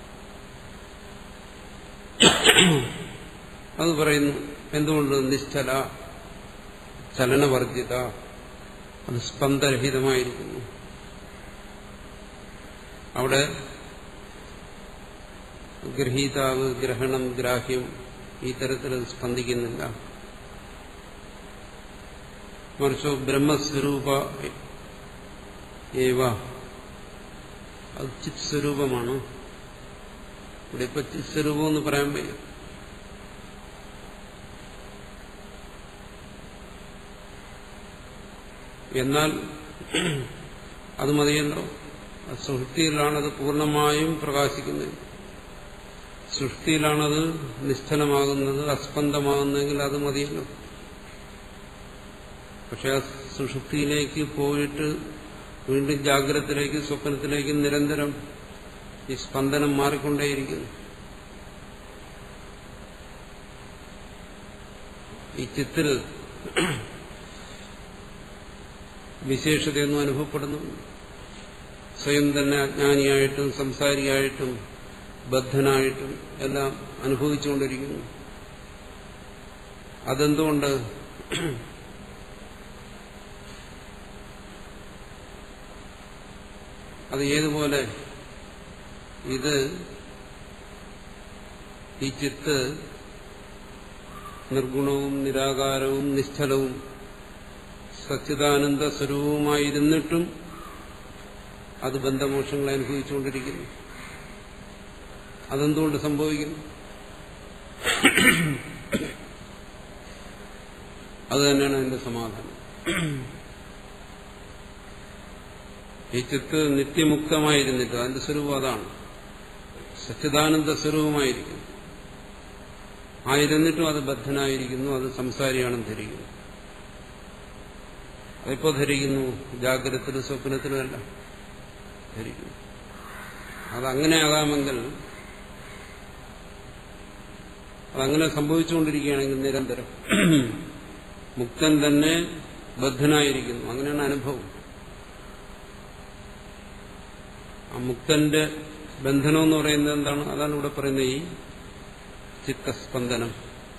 അത് പറയുന്നു എന്തുകൊണ്ട് നിശ്ചല ചലനവർജിത അത് സ്പന്ദരഹിതമായിരിക്കുന്നു അവിടെ ഗ്രഹീതാവ് ഗ്രഹണം ഗ്രാഹ്യം ഈ തരത്തിൽ അത് സ്പന്ദിക്കുന്നില്ല മറിച്ചോ ബ്രഹ്മസ്വരൂപ ഏവ അത് ചിത് സ്വരൂപമാണ് ഇവിടെ ഇപ്പൊ ചിത് സ്വരൂപം എന്ന് പറയാൻ വയ്യ എന്നാൽ അത് മതിയല്ലോ സൃഷ്ടിയിലാണത് പൂർണ്ണമായും പ്രകാശിക്കുന്നത് സൃഷ്ടിയിലാണത് നിശ്ചലമാകുന്നത് അസ്പന്ദമാകുന്നതെങ്കിൽ അത് മതിയല്ലോ പക്ഷെ ആ സുഷുപ്തിയിലേക്ക് പോയിട്ട് വീണ്ടും ജാഗ്രതത്തിലേക്ക് സ്വപ്നത്തിലേക്ക് നിരന്തരം ഈ സ്പന്ദനം മാറിക്കൊണ്ടേയിരിക്കുന്നു ഈ ചിത്തിൽ വിശേഷതയൊന്നും അനുഭവപ്പെടുന്നു സ്വയം തന്നെ അജ്ഞാനിയായിട്ടും സംസാരിയായിട്ടും ബദ്ധനായിട്ടും എല്ലാം അനുഭവിച്ചുകൊണ്ടിരിക്കുന്നു അതെന്തുകൊണ്ട് അത് ഏതുപോലെ ഇത് ഈ ചിത്ത് നിർഗുണവും നിരാകാരവും നിശ്ചലവും സച്ചിദാനന്ദ സ്വരൂപമായിരുന്നിട്ടും അത് ബന്ധമോക്ഷങ്ങളെ അനുഭവിച്ചുകൊണ്ടിരിക്കുന്നു അതെന്തുകൊണ്ട് സംഭവിക്കുന്നു അത് തന്നെയാണ് അതിന്റെ സമാധാനം ഈ ചിത്ത് നിത്യമുക്തമായിരുന്നിട്ട് അതിന്റെ സ്വരൂപം അതാണ് സച്ചിദാനന്ദ സ്വരൂപമായിരിക്കുന്നു ആയിരുന്നിട്ടും അത് ബദ്ധനായിരിക്കുന്നു അത് സംസാരിയാണെന്ന് ധരിക്കുന്നു അതിപ്പോ ധരിക്കുന്നു ജാഗ്രതത്തിലും സ്വപ്നത്തിലും എല്ലാം ധരിക്കുന്നു അതങ്ങനെ ആകാമെങ്കിൽ അതങ്ങനെ സംഭവിച്ചുകൊണ്ടിരിക്കുകയാണെങ്കിൽ നിരന്തരം മുക്തൻ തന്നെ ബദ്ധനായിരിക്കുന്നു അങ്ങനെയാണ് അനുഭവം ആ മുക്തന്റെ ബന്ധനം എന്ന് പറയുന്നത് എന്താണ് അതാണ് ഇവിടെ പറയുന്നത് ഈ ചിത്തസ്പന്ദനം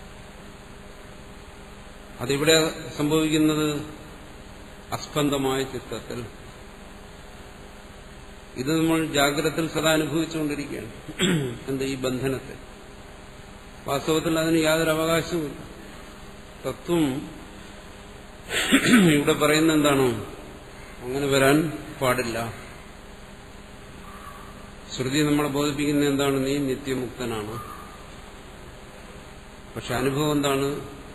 അതിവിടെ സംഭവിക്കുന്നത് അസ്പന്ദമായ ചിത്തത്തിൽ ഇത് നമ്മൾ ജാഗ്രതത്തിൽ സദാ അനുഭവിച്ചുകൊണ്ടിരിക്കുകയാണ് എന്ത് ഈ ബന്ധനത്തെ വാസ്തവത്തിൽ അതിന് യാതൊരു അവകാശവുമില്ല തത്വം ഇവിടെ പറയുന്ന എന്താണോ അങ്ങനെ വരാൻ പാടില്ല ശ്രുതി നമ്മളെ ബോധിപ്പിക്കുന്ന എന്താണ് നീ നിത്യമുക്തനാണ് പക്ഷെ അനുഭവം എന്താണ്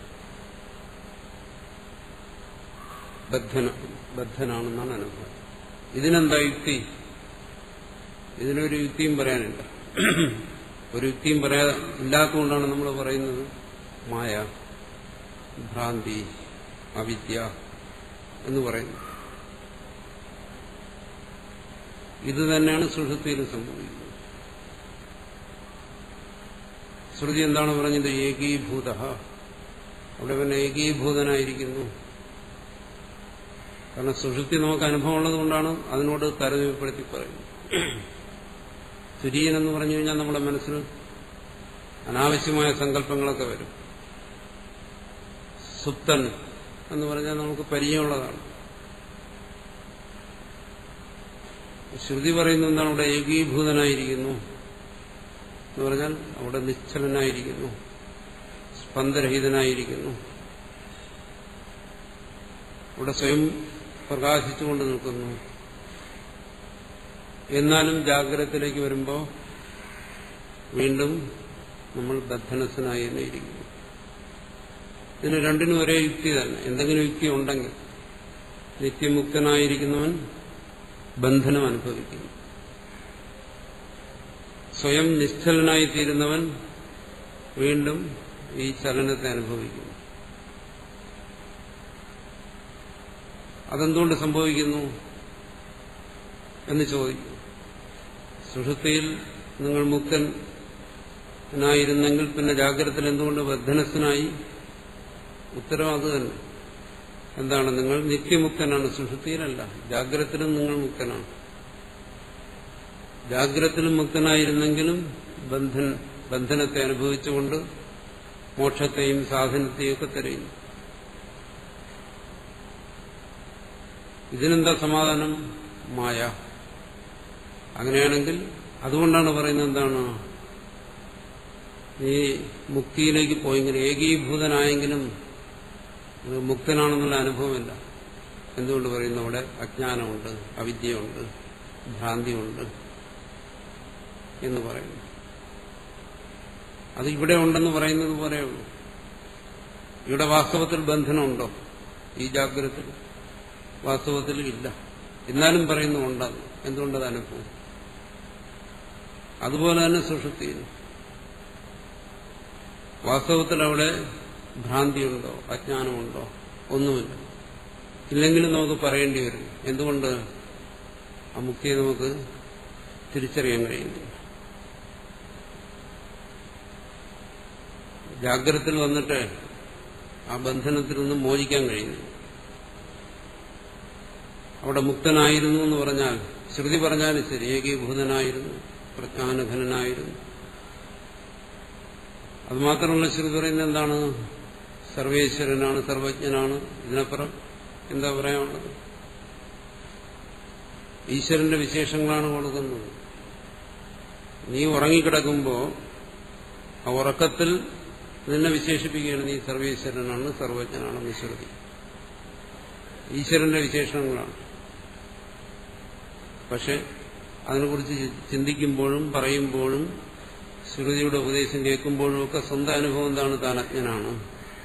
ബദ്ധന ബദ്ധനാണെന്നാണ് അനുഭവം ഇതിനെന്താ യുക്തി ഇതിനൊരു യുക്തിയും പറയാനില്ല ഒരു യുക്തിയും പറയാ ഇല്ലാത്തതുകൊണ്ടാണ് നമ്മൾ പറയുന്നത് മായ ഭ്രാന്തി അവിദ്യ എന്ന് പറയുന്നു ഇത് തന്നെയാണ് സുഷുപ്തിയിൽ സംഭവിക്കുന്നത് ശ്രുതി എന്താണ് പറഞ്ഞത് ഏകീഭൂത അവിടെ പിന്നെ ഏകീഭൂതനായിരിക്കുന്നു കാരണം സുഷുപ്തി നമുക്ക് അനുഭവമുള്ളത് കൊണ്ടാണ് അതിനോട് താരതമ്യപ്പെടുത്തി പറയുന്നത് തുര്യൻ എന്ന് പറഞ്ഞു കഴിഞ്ഞാൽ നമ്മുടെ മനസ്സിൽ അനാവശ്യമായ സങ്കല്പങ്ങളൊക്കെ വരും സുപ്തൻ എന്ന് പറഞ്ഞാൽ നമുക്ക് പരിചയമുള്ളതാണ് ശ്രുതി പറയുന്നത് എന്താണ് അവിടെ ഏകീഭൂതനായിരിക്കുന്നു എന്ന് പറഞ്ഞാൽ അവിടെ നിശ്ചലനായിരിക്കുന്നു സ്പന്ദരഹിതനായിരിക്കുന്നു അവിടെ സ്വയം പ്രകാശിച്ചുകൊണ്ട് നിൽക്കുന്നു എന്നാലും ജാഗ്രതത്തിലേക്ക് വരുമ്പോൾ വീണ്ടും നമ്മൾ ബദ്ധനസ്ഥനായി തന്നെ ഇരിക്കുന്നു ഇതിന് രണ്ടിനും ഒരേ യുക്തി തന്നെ എന്തെങ്കിലും യുക്തി ഉണ്ടെങ്കിൽ നിത്യമുക്തനായിരിക്കുന്നവൻ ബന്ധനം അനുഭവിക്കുന്നു സ്വയം നിശ്ചലനായി തീരുന്നവൻ വീണ്ടും ഈ ചലനത്തെ അനുഭവിക്കുന്നു അതെന്തുകൊണ്ട് സംഭവിക്കുന്നു എന്ന് ചോദിക്കും സുഷുപ്തിയിൽ നിങ്ങൾ മുക്തനായിരുന്നെങ്കിൽ പിന്നെ ജാഗ്രതത്തിൽ എന്തുകൊണ്ട് ബദ്ധനസ്ഥനായി ഉത്തരം അത് തന്നെ എന്താണ് നിങ്ങൾ നിത്യമുക്തനാണ് സുഷുപ്തിയിലല്ല ജാഗ്രതത്തിലും നിങ്ങൾ മുക്തനാണ് ജാഗ്രതത്തിലും മുക്തനായിരുന്നെങ്കിലും ബന്ധൻ ബന്ധനത്തെ അനുഭവിച്ചുകൊണ്ട് മോക്ഷത്തെയും സാധനത്തെയും ഒക്കെ തിരയുന്നു ഇതിനെന്താ സമാധാനം മായ അങ്ങനെയാണെങ്കിൽ അതുകൊണ്ടാണ് പറയുന്നത് എന്താണ് ഈ മുക്തിയിലേക്ക് പോയെങ്കിലും ഏകീഭൂതനായെങ്കിലും മുക്തനാണെന്നുള്ള അനുഭവമില്ല എന്തുകൊണ്ട് പറയുന്നു അവിടെ അജ്ഞാനമുണ്ട് അവിദ്യയുണ്ട് ഭ്രാന്തിയുണ്ട് എന്ന് പറയുന്നു അത് ഇവിടെ ഉണ്ടെന്ന് പറയുന്നത് പോലെയുള്ളൂ ഇവിടെ വാസ്തവത്തിൽ ബന്ധനമുണ്ടോ ഈ ജാഗ്രതത്തിൽ വാസ്തവത്തിൽ ഇല്ല എന്നാലും പറയുന്നു ഉണ്ടെന്ന് എന്തുകൊണ്ടത് അനുഭവം അതുപോലെ തന്നെ സുഷുപ്തിയിൽ വാസ്തവത്തിൽ അവിടെ ഭ്രാന്തിയുണ്ടോ അജ്ഞാനമുണ്ടോ ഒന്നുമില്ല ഇല്ലെങ്കിലും നമുക്ക് പറയേണ്ടി വരും എന്തുകൊണ്ട് ആ മുക്തിയെ നമുക്ക് തിരിച്ചറിയാൻ കഴിയുന്നില്ല ജാഗ്രതത്തിൽ വന്നിട്ട് ആ ബന്ധനത്തിൽ നിന്നും മോചിക്കാൻ കഴിയുന്നു അവിടെ മുക്തനായിരുന്നു എന്ന് പറഞ്ഞാൽ ശ്രുതി പറഞ്ഞാലും ശരി ഏകീഭൂതനായിരുന്നു പ്രജ്ഞാനഘനായിരുന്നു അതുമാത്രമല്ല ശ്രുതി പറയുന്നത് എന്താണ് സർവേശ്വരനാണ് സർവജ്ഞനാണ് ഇതിനപ്പുറം എന്താ പറയാനുള്ളത് ഈശ്വരന്റെ വിശേഷങ്ങളാണ് കൊടുക്കുന്നത് നീ ഉറങ്ങിക്കിടക്കുമ്പോൾ ആ ഉറക്കത്തിൽ നിന്നെ വിശേഷിപ്പിക്കുകയാണ് നീ സർവേശ്വരനാണ് സർവജ്ഞനാണെന്ന് ശ്രുതി ഈശ്വരന്റെ വിശേഷണങ്ങളാണ് പക്ഷെ അതിനെക്കുറിച്ച് ചിന്തിക്കുമ്പോഴും പറയുമ്പോഴും ശ്രുതിയുടെ ഉപദേശം കേൾക്കുമ്പോഴും ഒക്കെ സ്വന്തം അനുഭവം എന്താണ് താൻ അജ്ഞനാണ്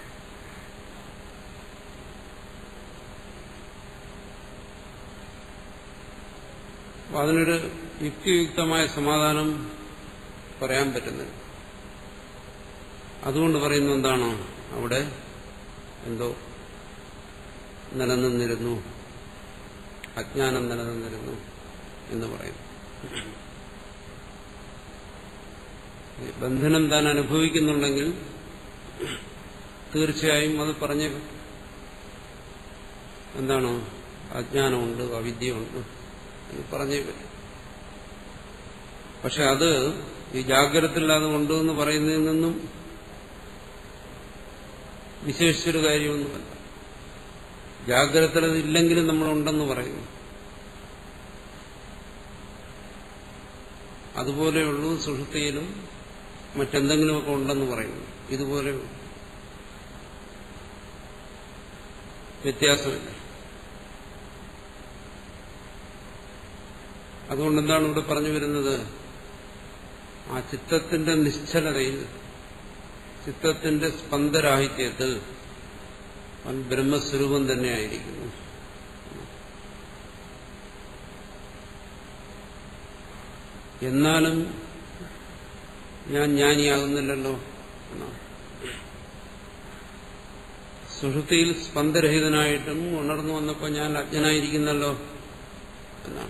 അപ്പൊ അതിനൊരു യുക്തിയുക്തമായ സമാധാനം പറയാൻ പറ്റുന്നില്ല അതുകൊണ്ട് പറയുന്നത് എന്താണ് അവിടെ എന്തോ നിലനിന്നിരുന്നു അജ്ഞാനം നിലനിന്നിരുന്നു എന്ന് പറയുന്നു ബന്ധനം താൻ അനുഭവിക്കുന്നുണ്ടെങ്കിൽ തീർച്ചയായും അത് പറഞ്ഞേ പറ്റൂ. എന്താണ് അജ്ഞാനമുണ്ട് അവിദ്യയുണ്ട് എന്ന് പറഞ്ഞേ പറ്റും പക്ഷെ അത് ഈ ജാഗ്രത അത് ഉണ്ട് എന്ന് പറയുന്നതിൽ നിന്നും വിശേഷിച്ചൊരു കാര്യമൊന്നുമല്ല ജാഗ്രത ഇല്ലെങ്കിലും നമ്മളുണ്ടെന്ന് പറയുന്നു അതുപോലെയുള്ളൂ സുഷുപ്തിയിലും മറ്റെന്തെങ്കിലുമൊക്കെ ഉണ്ടെന്ന് പറയുന്നു ഇതുപോലെ വ്യത്യാസമില്ല അതുകൊണ്ട് എന്താണ് ഇവിടെ പറഞ്ഞു വരുന്നത് ആ ചിത്തത്തിന്റെ നിശ്ചലതയിൽ ചിത്തത്തിന്റെ സ്പന്ദരാഹിത്യത്തിൽ അവൻ ബ്രഹ്മസ്വരൂപം തന്നെയായിരിക്കുന്നു എന്നാലും ഞാൻ ജ്ഞാനിയാകുന്നില്ലല്ലോ എന്നാണ് സുഷുതിയിൽ സ്പന്ദരഹിതനായിട്ടും ഉണർന്നു വന്നപ്പോൾ ഞാൻ അജ്ഞനായിരിക്കുന്നല്ലോ എന്നാണ്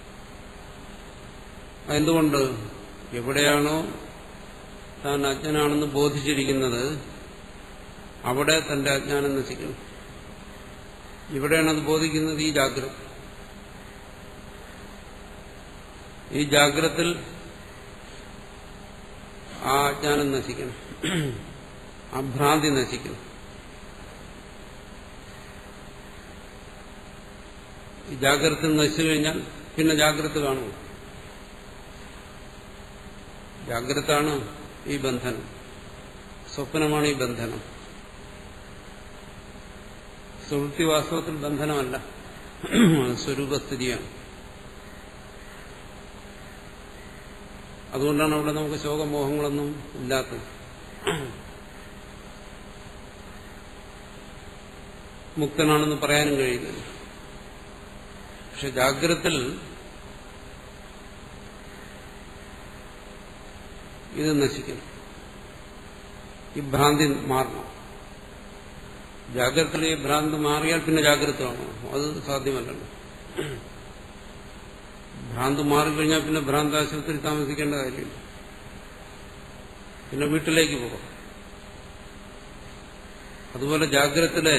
എന്തുകൊണ്ട് എവിടെയാണോ താൻ അജ്ഞനാണെന്ന് ബോധിച്ചിരിക്കുന്നത് അവിടെ തന്റെ അജ്ഞാനം നശിക്കണം ഇവിടെയാണ് അത് ബോധിക്കുന്നത് ഈ ജാഗ്രത ഈ ജാഗ്രത്തിൽ ആ അജ്ഞാനം നശിക്കണം ആ ഭ്രാന്തി നശിക്കണം ഈ ജാഗ്രത നശിച്ചു കഴിഞ്ഞാൽ പിന്നെ ജാഗ്രത കാണുമോ ജാഗ്രതാണ് ഈ ബന്ധനം സ്വപ്നമാണ് ഈ ബന്ധനം സുഹൃത്തി വാസ്തവത്തിൽ ബന്ധനമല്ല സ്വരൂപസ്ഥിതിയാണ് അതുകൊണ്ടാണ് അവിടെ നമുക്ക് ശോകമോഹങ്ങളൊന്നും ഇല്ലാത്തത് മുക്തനാണെന്ന് പറയാനും കഴിയുന്നില്ല പക്ഷെ ജാഗ്രത്തിൽ ഇത് നശിക്കണം ഈ ഭ്രാന്തി മാറണം ജാഗ്രതയിൽ ഈ ഭ്രാന്തി മാറിയാൽ പിന്നെ ജാഗ്രത വേണോ അത് സാധ്യമല്ലല്ലോ ഭ്രാന്ത് മാറിക്കഴിഞ്ഞാൽ പിന്നെ ഭ്രാന്താശുപത്രി താമസിക്കേണ്ട കാര്യമില്ല പിന്നെ വീട്ടിലേക്ക് പോകാം അതുപോലെ ജാഗ്രതത്തിലെ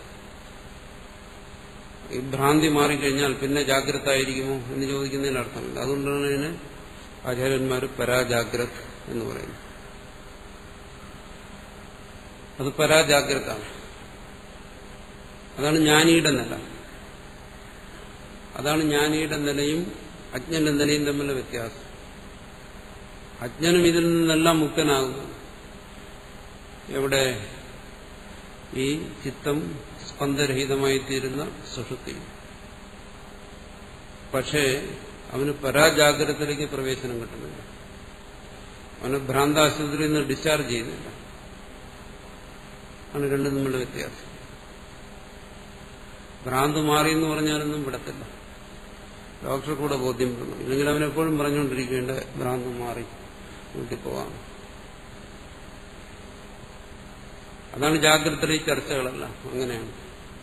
ഈ ഭ്രാന്തി മാറിക്കഴിഞ്ഞാൽ പിന്നെ ജാഗ്രത ആയിരിക്കുമോ എന്ന് ചോദിക്കുന്നതിന് അർത്ഥമില്ല അതുകൊണ്ടാണ് ഇതിന് ആചാര്യന്മാർ പരാജാഗ്രത് എന്ന് പറയുന്നത് അത് പരാജാഗ്രതാണ് അതാണ് ജ്ഞാനിയുടെ നില അതാണ് ജ്ഞാനിയുടെ നിലയും അജ്ഞന്റെ നിലയും തമ്മിലുള്ള വ്യത്യാസം അജ്ഞനും ഇതിൽ നിന്നെല്ലാം മുക്തനാകുന്നു എവിടെ ഈ ചിത്തം സ്പന്ദരഹിതമായി തീരുന്ന സുഷുപ്തി പക്ഷേ അവന് പരാജാഗ്രതത്തിലേക്ക് പ്രവേശനം കിട്ടുന്നില്ല അവന് ഭ്രാന്താശുപത്രിയിൽ നിന്ന് ഡിസ്ചാർജ് ചെയ്യുന്നില്ല ആണ് രണ്ടും തമ്മിലുള്ള വ്യത്യാസം ഭ്രാന്ത് മാറി എന്ന് പറഞ്ഞാലൊന്നും വിടത്തില്ല ഡോക്ടർ കൂടെ ബോധ്യപ്പെടുന്നു ഇല്ലെങ്കിൽ അവൻ എപ്പോഴും പറഞ്ഞുകൊണ്ടിരിക്കേണ്ട ഭ്രാന്ത് മാറി വീട്ടിൽ പോവാം അതാണ് ജാഗ്രതയിലെ ഈ ചർച്ചകളെല്ലാം അങ്ങനെയാണ്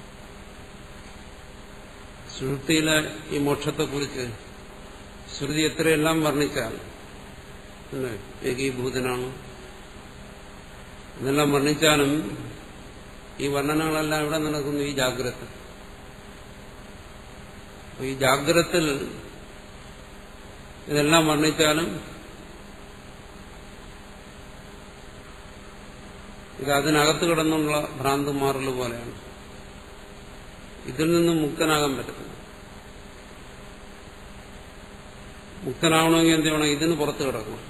ശ്രുതിയിലെ ഈ മോക്ഷത്തെക്കുറിച്ച് ശ്രുതി എത്രയെല്ലാം വർണ്ണിച്ചാൽ അല്ലേ ഏകീഭൂതനാണ് എന്നെല്ലാം വർണ്ണിച്ചാലും ഈ വർണ്ണനകളെല്ലാം ഇവിടെ നടക്കുന്നു ഈ ജാഗ്രത ഈ ജാഗ്രത്തിൽ ഇതെല്ലാം വർണ്ണിച്ചാലും ഇത് അതിനകത്ത് കിടന്നുള്ള ഭ്രാന്ത് മാറൽ പോലെയാണ് ഇതിൽ നിന്നും മുക്തനാകാൻ പറ്റത്തില്ല മുക്തനാവണമെങ്കിൽ എന്ത് വേണം ഇതിന് പുറത്ത് കിടക്കണം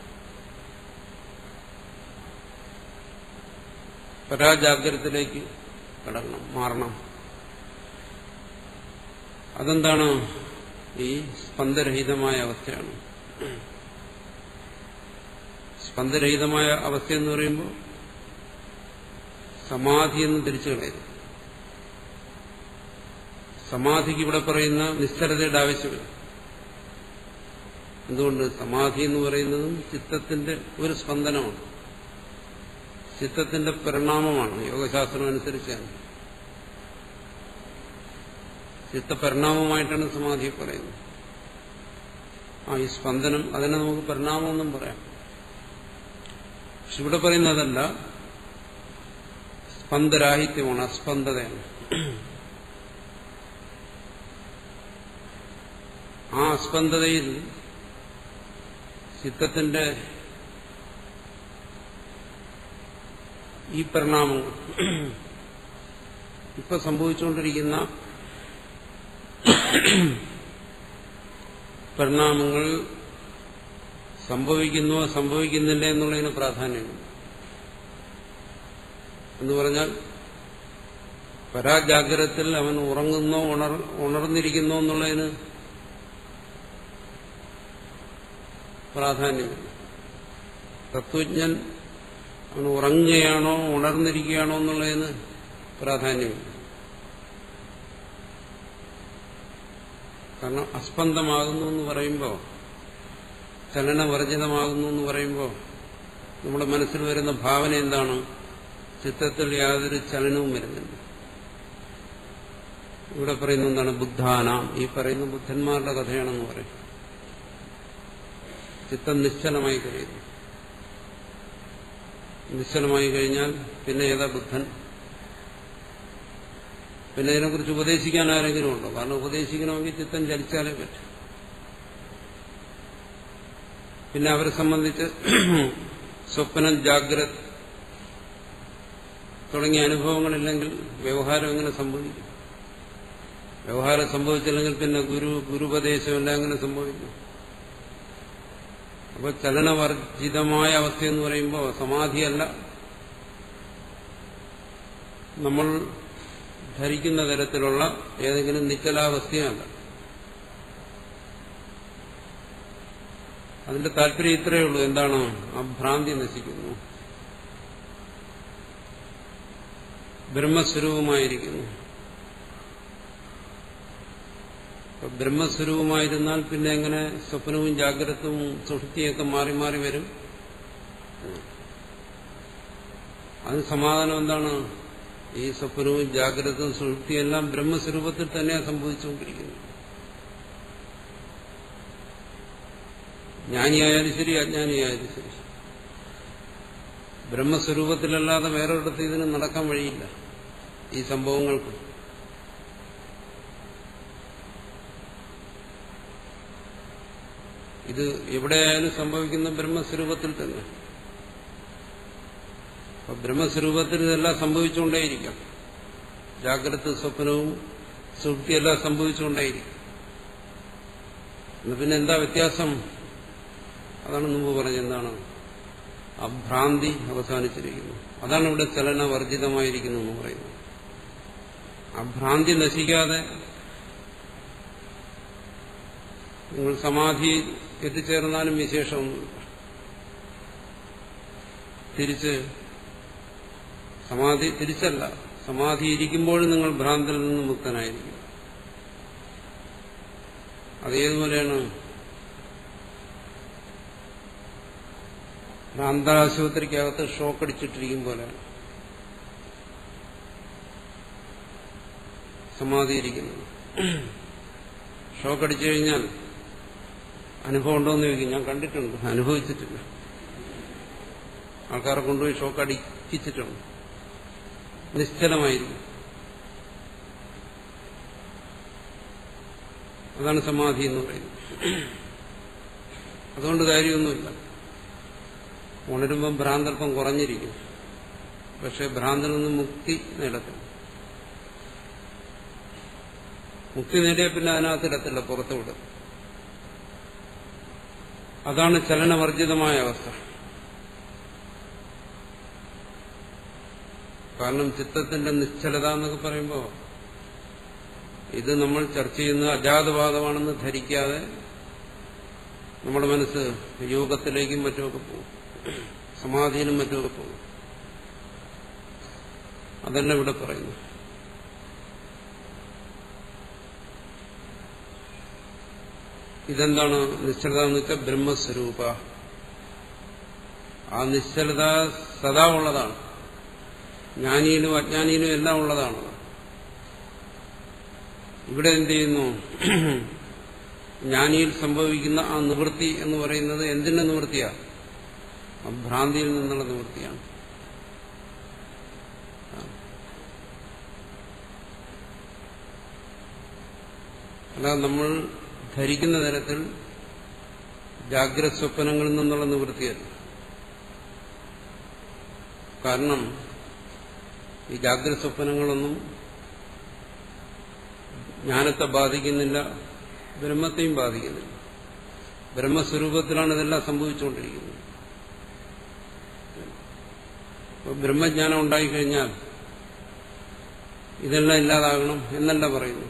പരാജാഗ്രതത്തിലേക്ക് കിടക്കണം മാറണം അതെന്താണ് ഈ സ്പന്ദരഹിതമായ അവസ്ഥയാണ് സ്പന്ദരഹിതമായ അവസ്ഥ എന്ന് പറയുമ്പോൾ സമാധി എന്ന് തിരിച്ചു കളയരുത് സമാധിക്ക് ഇവിടെ പറയുന്ന നിസ്തരതയുടെ ആവശ്യമില്ല എന്തുകൊണ്ട് സമാധി എന്ന് പറയുന്നതും ചിത്തത്തിന്റെ ഒരു സ്പന്ദനമാണ് ചിത്തത്തിന്റെ പരിണാമമാണ് യോഗശാസ്ത്രം അനുസരിച്ചാണ് ചിത്തപരിണാമമായിട്ടാണ് സമാധി പറയുന്നത് ആ ഈ സ്പന്ദനം അതിനെ നമുക്ക് പരിണാമമെന്നും പറയാം പക്ഷെ ഇവിടെ പറയുന്നതല്ല സ്പന്ദരാഹിത്യമാണ് അസ്പന്ദതയാണ് ആ അസ്പന്ദതയിൽ ചിത്തത്തിന്റെ ഈ പരിണാമങ്ങൾ ഇപ്പൊ സംഭവിച്ചുകൊണ്ടിരിക്കുന്ന പരിണാമങ്ങൾ സംഭവിക്കുന്നുവോ സംഭവിക്കുന്നില്ല എന്നുള്ളതിന് പ്രാധാന്യമുണ്ട് എന്ന് പറഞ്ഞാൽ പരാജാഗ്രതത്തിൽ അവൻ ഉറങ്ങുന്നോ ഉണർ ഉണർന്നിരിക്കുന്നോ എന്നുള്ളതിന് പ്രാധാന്യമില്ല തത്വജ്ഞൻ അവൻ ഉറങ്ങുകയാണോ ഉണർന്നിരിക്കുകയാണോ എന്നുള്ളതിന് പ്രാധാന്യമില്ല കാരണം അസ്പന്ദമാകുന്നു എന്ന് പറയുമ്പോൾ ചലനവർജിതമാകുന്നു എന്ന് പറയുമ്പോൾ നമ്മുടെ മനസ്സിൽ വരുന്ന ഭാവന എന്താണ് ചിത്രത്തിൽ യാതൊരു ചലനവും വരുന്നില്ല ഇവിടെ പറയുന്ന എന്താണ് ബുദ്ധാനാം ഈ പറയുന്ന ബുദ്ധന്മാരുടെ കഥയാണെന്ന് പറയും ചിത്തം നിശ്ചലമായി കഴിയുന്നു നിശ്ചലമായി കഴിഞ്ഞാൽ പിന്നെ ഏതാ ബുദ്ധൻ പിന്നെ ഇതിനെക്കുറിച്ച് ഉപദേശിക്കാൻ ആരെങ്കിലും ഉണ്ടോ കാരണം ഉപദേശിക്കണമെങ്കിൽ ചിത്തം ചലിച്ചാലേ പറ്റും പിന്നെ അവരെ സംബന്ധിച്ച് സ്വപ്നം ജാഗ്രത തുടങ്ങിയ അനുഭവങ്ങളില്ലെങ്കിൽ വ്യവഹാരം എങ്ങനെ സംഭവിക്കും വ്യവഹാരം സംഭവിച്ചില്ലെങ്കിൽ പിന്നെ ഗുരു ഗുരുപദേശം എല്ലാം എങ്ങനെ സംഭവിക്കും അപ്പൊ ചലനവർജിതമായ അവസ്ഥ എന്ന് പറയുമ്പോൾ സമാധിയല്ല നമ്മൾ ധരിക്കുന്ന തരത്തിലുള്ള ഏതെങ്കിലും നിശ്ചലാവസ്ഥയല്ല അതിന്റെ താല്പര്യം ഇത്രയേ ഉള്ളൂ എന്താണ് ആ ഭ്രാന്തി നശിക്കുന്നു ബ്രഹ്മസ്വരൂപമായിരിക്കുന്നു ബ്രഹ്മസ്വരൂപമായിരുന്നാൽ പിന്നെ എങ്ങനെ സ്വപ്നവും ജാഗ്രതവും സുഷുപ്തിയൊക്കെ മാറി മാറി വരും അതിന് സമാധാനം എന്താണ് ഈ സ്വപ്നവും ജാഗ്രതവും സുഷുപ്തിയെല്ലാം ബ്രഹ്മസ്വരൂപത്തിൽ തന്നെയാണ് സംഭവിച്ചുകൊണ്ടിരിക്കുന്നത് ജ്ഞാനിയായാലും ശരി അജ്ഞാനിയായാലും ശരി ബ്രഹ്മസ്വരൂപത്തിലല്ലാതെ വേറൊരിടത്ത് ഇതിന് നടക്കാൻ വഴിയില്ല ഈ സംഭവങ്ങൾക്ക് ഇത് എവിടെയായാലും സംഭവിക്കുന്ന ബ്രഹ്മസ്വരൂപത്തിൽ തന്നെ അപ്പൊ ബ്രഹ്മസ്വരൂപത്തിൽ ഇതെല്ലാം സംഭവിച്ചുകൊണ്ടേയിരിക്കാം ജാഗ്രത സ്വപ്നവും സുഷ്ടിയെല്ലാം സംഭവിച്ചുകൊണ്ടേയിരിക്കും പിന്നെ എന്താ വ്യത്യാസം അതാണ് മുമ്പ് പറഞ്ഞെന്താണ് അഭ്രാന്തി അവസാനിച്ചിരിക്കുന്നു അതാണ് ഇവിടെ ചലനവർജിതമായിരിക്കുന്നു എന്ന് പറയുന്നത് അഭ്രാന്തി നശിക്കാതെ നിങ്ങൾ സമാധി എത്തിച്ചേർന്നാലും വിശേഷമൊന്നുമില്ല തിരിച്ച് സമാധി തിരിച്ചല്ല സമാധി ഇരിക്കുമ്പോഴും നിങ്ങൾ ഭ്രാന്തിൽ നിന്ന് മുക്തനായിരിക്കും അതേതുപോലെയാണ് ഭ്രാന്താശുപത്രിക്കകത്ത് ഷോക്ക് അടിച്ചിട്ടിരിക്കും പോലെയാണ് സമാധി ഇരിക്കുന്നത് ഷോക്ക് അടിച്ചു കഴിഞ്ഞാൽ അനുഭവം ഉണ്ടോ എന്ന് ചോദിക്കും ഞാൻ കണ്ടിട്ടുണ്ട് അനുഭവിച്ചിട്ടില്ല ആൾക്കാരെ കൊണ്ടുപോയി ഷോക്ക് അടിപ്പിച്ചിട്ടുണ്ട് നിശ്ചലമായിരിക്കും അതാണ് സമാധി എന്ന് പറയുന്നത് അതുകൊണ്ട് കാര്യമൊന്നുമില്ല ഉണരുമ്പം ഭ്രാന്തൽപ്പം കുറഞ്ഞിരിക്കും പക്ഷെ ഭ്രാന്തിൽ നിന്ന് മുക്തി നേടത്തില്ല മുക്തി നേടിയ പിന്നെ അതിനകത്തിടത്തില്ല പുറത്തുവിടും അതാണ് ചലനവർജിതമായ അവസ്ഥ കാരണം ചിത്തത്തിന്റെ നിശ്ചലത എന്നൊക്കെ പറയുമ്പോൾ ഇത് നമ്മൾ ചർച്ച ചെയ്യുന്നത് അജാതവാദമാണെന്ന് ധരിക്കാതെ നമ്മുടെ മനസ്സ് യോഗത്തിലേക്കും മറ്റുമൊക്കെ പോകും സമാധിയിലും മറ്റുമൊക്കെ പോകും അതല്ല ഇവിടെ പറയുന്നു ഇതെന്താണ് നിശ്ചലത എന്ന് വെച്ചാൽ ബ്രഹ്മസ്വരൂപ ആ നിശ്ചലത സദാ ഉള്ളതാണ് ജ്ഞാനിയിലും അജ്ഞാനിയിലും എല്ലാം ഉള്ളതാണ് ഇവിടെ എന്ത് ചെയ്യുന്നു ജ്ഞാനിയിൽ സംഭവിക്കുന്ന ആ നിവൃത്തി എന്ന് പറയുന്നത് എന്തിന്റെ നിവൃത്തിയാ ആ ഭ്രാന്തിയിൽ നിന്നുള്ള നിവൃത്തിയാണ് അല്ലാതെ നമ്മൾ ധരിക്കുന്ന തരത്തിൽ ജാഗ്രത സ്വപ്നങ്ങളിൽ നിന്നുള്ള നിവൃത്തിയല്ല കാരണം ഈ ജാഗ്രത സ്വപ്നങ്ങളൊന്നും ജ്ഞാനത്തെ ബാധിക്കുന്നില്ല ബ്രഹ്മത്തെയും ബാധിക്കുന്നില്ല ബ്രഹ്മസ്വരൂപത്തിലാണ് ഇതെല്ലാം സംഭവിച്ചുകൊണ്ടിരിക്കുന്നത് അപ്പോൾ ബ്രഹ്മജ്ഞാനം ഉണ്ടായിക്കഴിഞ്ഞാൽ ഇതെല്ലാം ഇല്ലാതാകണം എന്നല്ല പറയുന്നു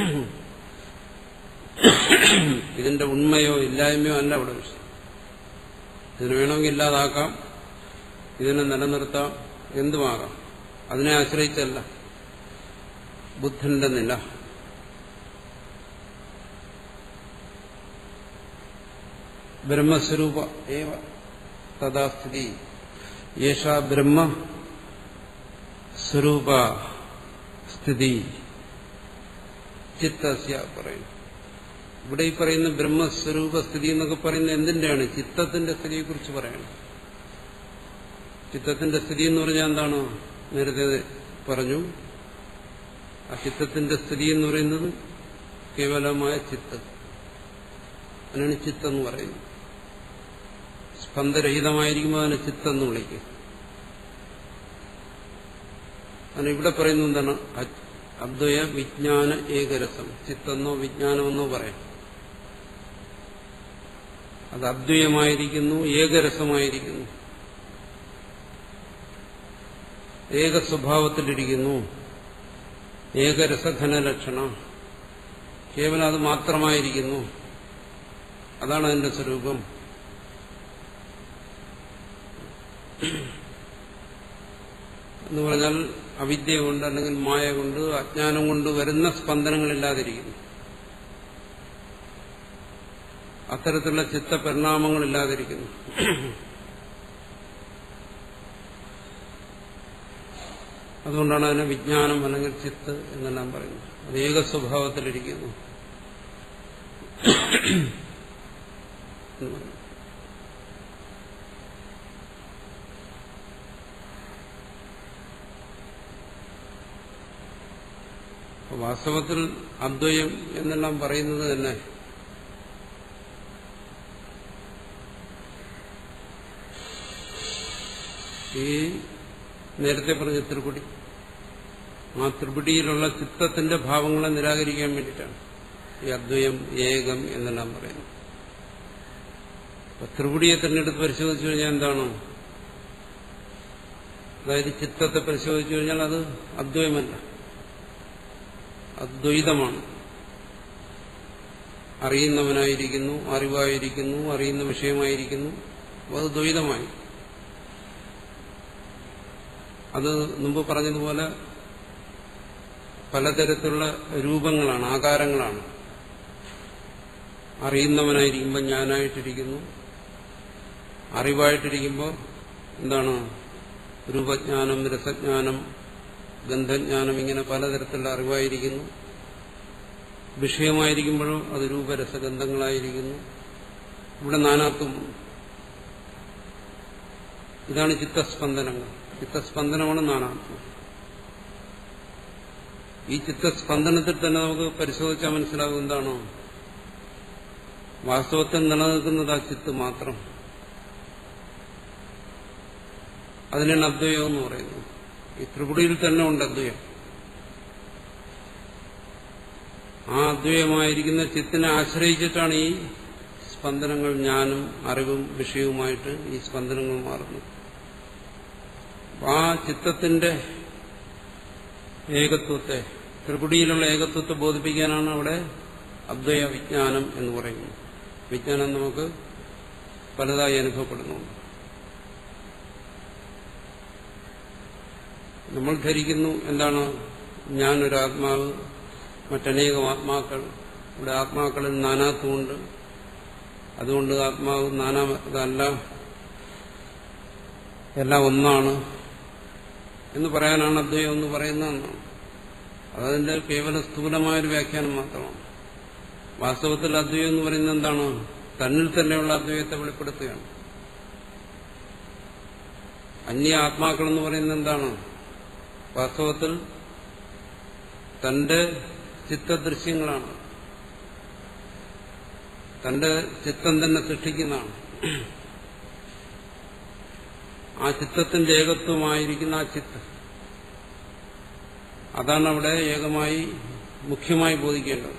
ഇതിന്റെ ഉണ്മയോ ഇല്ലായ്മയോ അല്ല അവിടെ വിഷയം ഇതിന് വേണമെങ്കിൽ ഇല്ലാതാക്കാം ഇതിനെ നിലനിർത്താം എന്തുമാകാം അതിനെ ആശ്രയിച്ചല്ല ബുദ്ധന്റെ നില ബ്രഹ്മസ്വരൂപ ഏവ തഥാസ്ഥിതി യേഷ ബ്രഹ്മ സ്വരൂപ സ്ഥിതി ചിത്തസ്യ പറയുന്നു ഇവിടെ ഈ പറയുന്ന ബ്രഹ്മസ്വരൂപ സ്ഥിതി എന്നൊക്കെ പറയുന്നത് എന്തിന്റെയാണ് ചിത്തത്തിന്റെ സ്ഥിതിയെക്കുറിച്ച് പറയണം ചിത്തത്തിന്റെ സ്ഥിതി എന്ന് പറഞ്ഞാൽ എന്താണ് നേരത്തെ പറഞ്ഞു ആ ചിത്തത്തിന്റെ സ്ഥിതി എന്ന് പറയുന്നത് കേവലമായ ചിത്ത് അതിനാണ് ചിത്തെന്ന് പറയുന്നത് സ്പന്ദരഹിതമായിരിക്കുമ്പോൾ അതിനെ ചിത്തെന്ന് വിളിക്കും അതിന് ഇവിടെ പറയുന്നത് എന്താണ് അദ്വയ വിജ്ഞാന ഏകരസം ചിത്തെന്നോ വിജ്ഞാനമെന്നോ പറയാം അത് അദ്വയമായിരിക്കുന്നു ഏകരസമായിരിക്കുന്നു ഏക സ്വഭാവത്തിലിരിക്കുന്നു ഏകരസഘനലക്ഷണ കേവലം അത് മാത്രമായിരിക്കുന്നു അതാണ് അതിന്റെ സ്വരൂപം എന്ന് പറഞ്ഞാൽ അവിദ്യ കൊണ്ട് അല്ലെങ്കിൽ മായ കൊണ്ട് അജ്ഞാനം കൊണ്ട് വരുന്ന സ്പന്ദനങ്ങളില്ലാതിരിക്കുന്നു അത്തരത്തിലുള്ള ചിത്തപരിണാമങ്ങളില്ലാതിരിക്കുന്നു അതുകൊണ്ടാണ് അതിനെ വിജ്ഞാനം അല്ലെങ്കിൽ ചിത്ത് എന്നെല്ലാം പറയുന്നത് അത് ഏക സ്വഭാവത്തിലിരിക്കുന്നു വാസ്തവത്തിൽ അദ്വയം എന്നെല്ലാം പറയുന്നത് തന്നെ ഈ നേരത്തെ പറഞ്ഞ ത്രിപുടി ആ ത്രിപുടിയിലുള്ള ചിത്തത്തിന്റെ ഭാവങ്ങളെ നിരാകരിക്കാൻ വേണ്ടിയിട്ടാണ് ഈ അദ്വയം ഏകം എന്നെല്ലാം പറയുന്നത് അപ്പൊ ത്രിപുടിയെ തിരഞ്ഞെടുത്ത് പരിശോധിച്ചു കഴിഞ്ഞാൽ എന്താണ് അതായത് ചിത്തത്തെ പരിശോധിച്ചു കഴിഞ്ഞാൽ അത് അദ്വയമല്ല അദ്വൈതമാണ് അറിയുന്നവനായിരിക്കുന്നു അറിവായിരിക്കുന്നു അറിയുന്ന വിഷയമായിരിക്കുന്നു അപ്പോൾ അത് ദ്വൈതമായി അത് മുമ്പ് പറഞ്ഞതുപോലെ പലതരത്തിലുള്ള രൂപങ്ങളാണ് ആകാരങ്ങളാണ് അറിയുന്നവനായിരിക്കുമ്പോൾ ഞാനായിട്ടിരിക്കുന്നു അറിവായിട്ടിരിക്കുമ്പോൾ എന്താണ് രൂപജ്ഞാനം രസജ്ഞാനം ഗന്ധജ്ഞാനം ഇങ്ങനെ പലതരത്തിലുള്ള അറിവായിരിക്കുന്നു വിഷയമായിരിക്കുമ്പോഴും അത് രൂപരസഗന്ധങ്ങളായിരിക്കുന്നു ഇവിടെ നാനാത്വം ഇതാണ് ചിത്തസ്പന്ദനങ്ങൾ ചിത്തസ്പന്ദനമാണ് നാനാത്വം ഈ ചിത്തസ്പന്ദനത്തിൽ തന്നെ നമുക്ക് പരിശോധിച്ചാൽ മനസ്സിലാകും എന്താണോ വാസ്തവത്തിൽ നിലനിൽക്കുന്നത് ആ ചിത്ത് മാത്രം അതിനാണ് അദ്വയം എന്ന് പറയുന്നത് ഈ ത്രിപുടിയിൽ തന്നെ ഉണ്ട് അദ്വയം ആ അദ്വയമായിരിക്കുന്ന ചിത്തിനെ ആശ്രയിച്ചിട്ടാണ് ഈ സ്പന്ദനങ്ങൾ ഞാനും അറിവും വിഷയവുമായിട്ട് ഈ സ്പന്ദനങ്ങൾ മാറുന്നു ആ ചിത്തത്തിന്റെ ഏകത്വത്തെ ത്രികുടിയിലുള്ള ഏകത്വത്തെ ബോധിപ്പിക്കാനാണ് അവിടെ അദ്വയ വിജ്ഞാനം എന്ന് പറയുന്നത് വിജ്ഞാനം നമുക്ക് പലതായി അനുഭവപ്പെടുന്നുണ്ട് നമ്മൾ ധരിക്കുന്നു എന്താണ് ഞാനൊരു ആത്മാവ് മറ്റനേകം ആത്മാക്കൾ ഇവിടെ ആത്മാക്കളിൽ നാനാത്വമുണ്ട് അതുകൊണ്ട് ആത്മാവ് നാനാമല്ല എല്ലാം ഒന്നാണ് എന്ന് പറയാനാണ് അദ്വൈതം എന്ന് പറയുന്നതെന്നാണ് അതതിന്റെ കേവല സ്ഥൂലമായൊരു വ്യാഖ്യാനം മാത്രമാണ് വാസ്തവത്തിൽ അദ്വൈതം എന്ന് പറയുന്നത് എന്താണ് തന്നിൽ തന്നെയുള്ള അദ്വൈതത്തെ വെളിപ്പെടുത്തുകയാണ് അന്യ ആത്മാക്കൾ എന്ന് പറയുന്നത് എന്താണ് വാസ്തവത്തിൽ തന്റെ ചിത്തദൃശ്യങ്ങളാണ് തന്റെ ചിത്തം തന്നെ സൃഷ്ടിക്കുന്നതാണ് ആ ചിത്തത്തിന്റെ ഏകത്വമായിരിക്കുന്ന ആ ചിത്തം അതാണ് അവിടെ ഏകമായി മുഖ്യമായി ബോധിക്കേണ്ടത്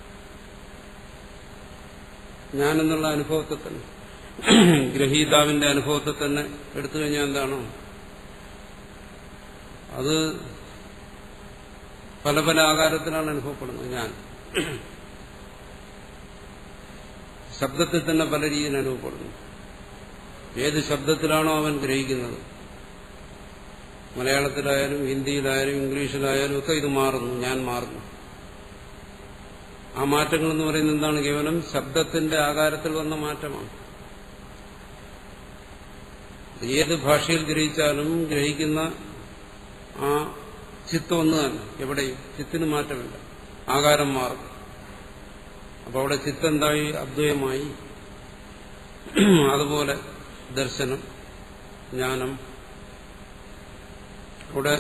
ഞാനെന്നുള്ള അനുഭവത്തെ തന്നെ ഗ്രഹീതാവിന്റെ അനുഭവത്തെ തന്നെ എടുത്തു കഴിഞ്ഞാൽ എന്താണോ അത് പല പല ആകാരത്തിലാണ് അനുഭവപ്പെടുന്നത് ഞാൻ ശബ്ദത്തിൽ തന്നെ പല രീതിയിൽ അനുഭവപ്പെടുന്നു ഏത് ശബ്ദത്തിലാണോ അവൻ ഗ്രഹിക്കുന്നത് മലയാളത്തിലായാലും ഹിന്ദിയിലായാലും ഇംഗ്ലീഷിലായാലും ഒക്കെ ഇത് മാറുന്നു ഞാൻ മാറുന്നു ആ മാറ്റങ്ങൾ എന്ന് പറയുന്നത് എന്താണ് കേവലം ശബ്ദത്തിന്റെ ആകാരത്തിൽ വന്ന മാറ്റമാണ് ഏത് ഭാഷയിൽ ഗ്രഹിച്ചാലും ഗ്രഹിക്കുന്ന ആ ചിത്തം ഒന്ന് തന്നെ എവിടെയും ചിത്തിന് മാറ്റമില്ല ആകാരം മാറും അപ്പൊ അവിടെ ചിത്തെന്തായി അദ്വയമായി അതുപോലെ ദർശനം ജ്ഞാനം അവിടെ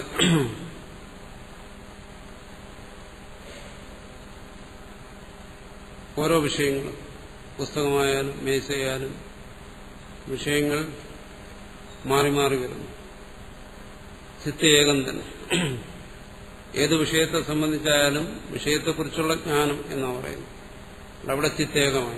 ഓരോ വിഷയങ്ങളും പുസ്തകമായാലും മേശയായാലും വിഷയങ്ങൾ മാറി മാറി വരുന്നു ചിത്ത ഏകം തന്നെ ഏത് വിഷയത്തെ സംബന്ധിച്ചായാലും വിഷയത്തെക്കുറിച്ചുള്ള ജ്ഞാനം എന്നാണ് പറയുന്നത് അവിടെ ചിത്തേകമായി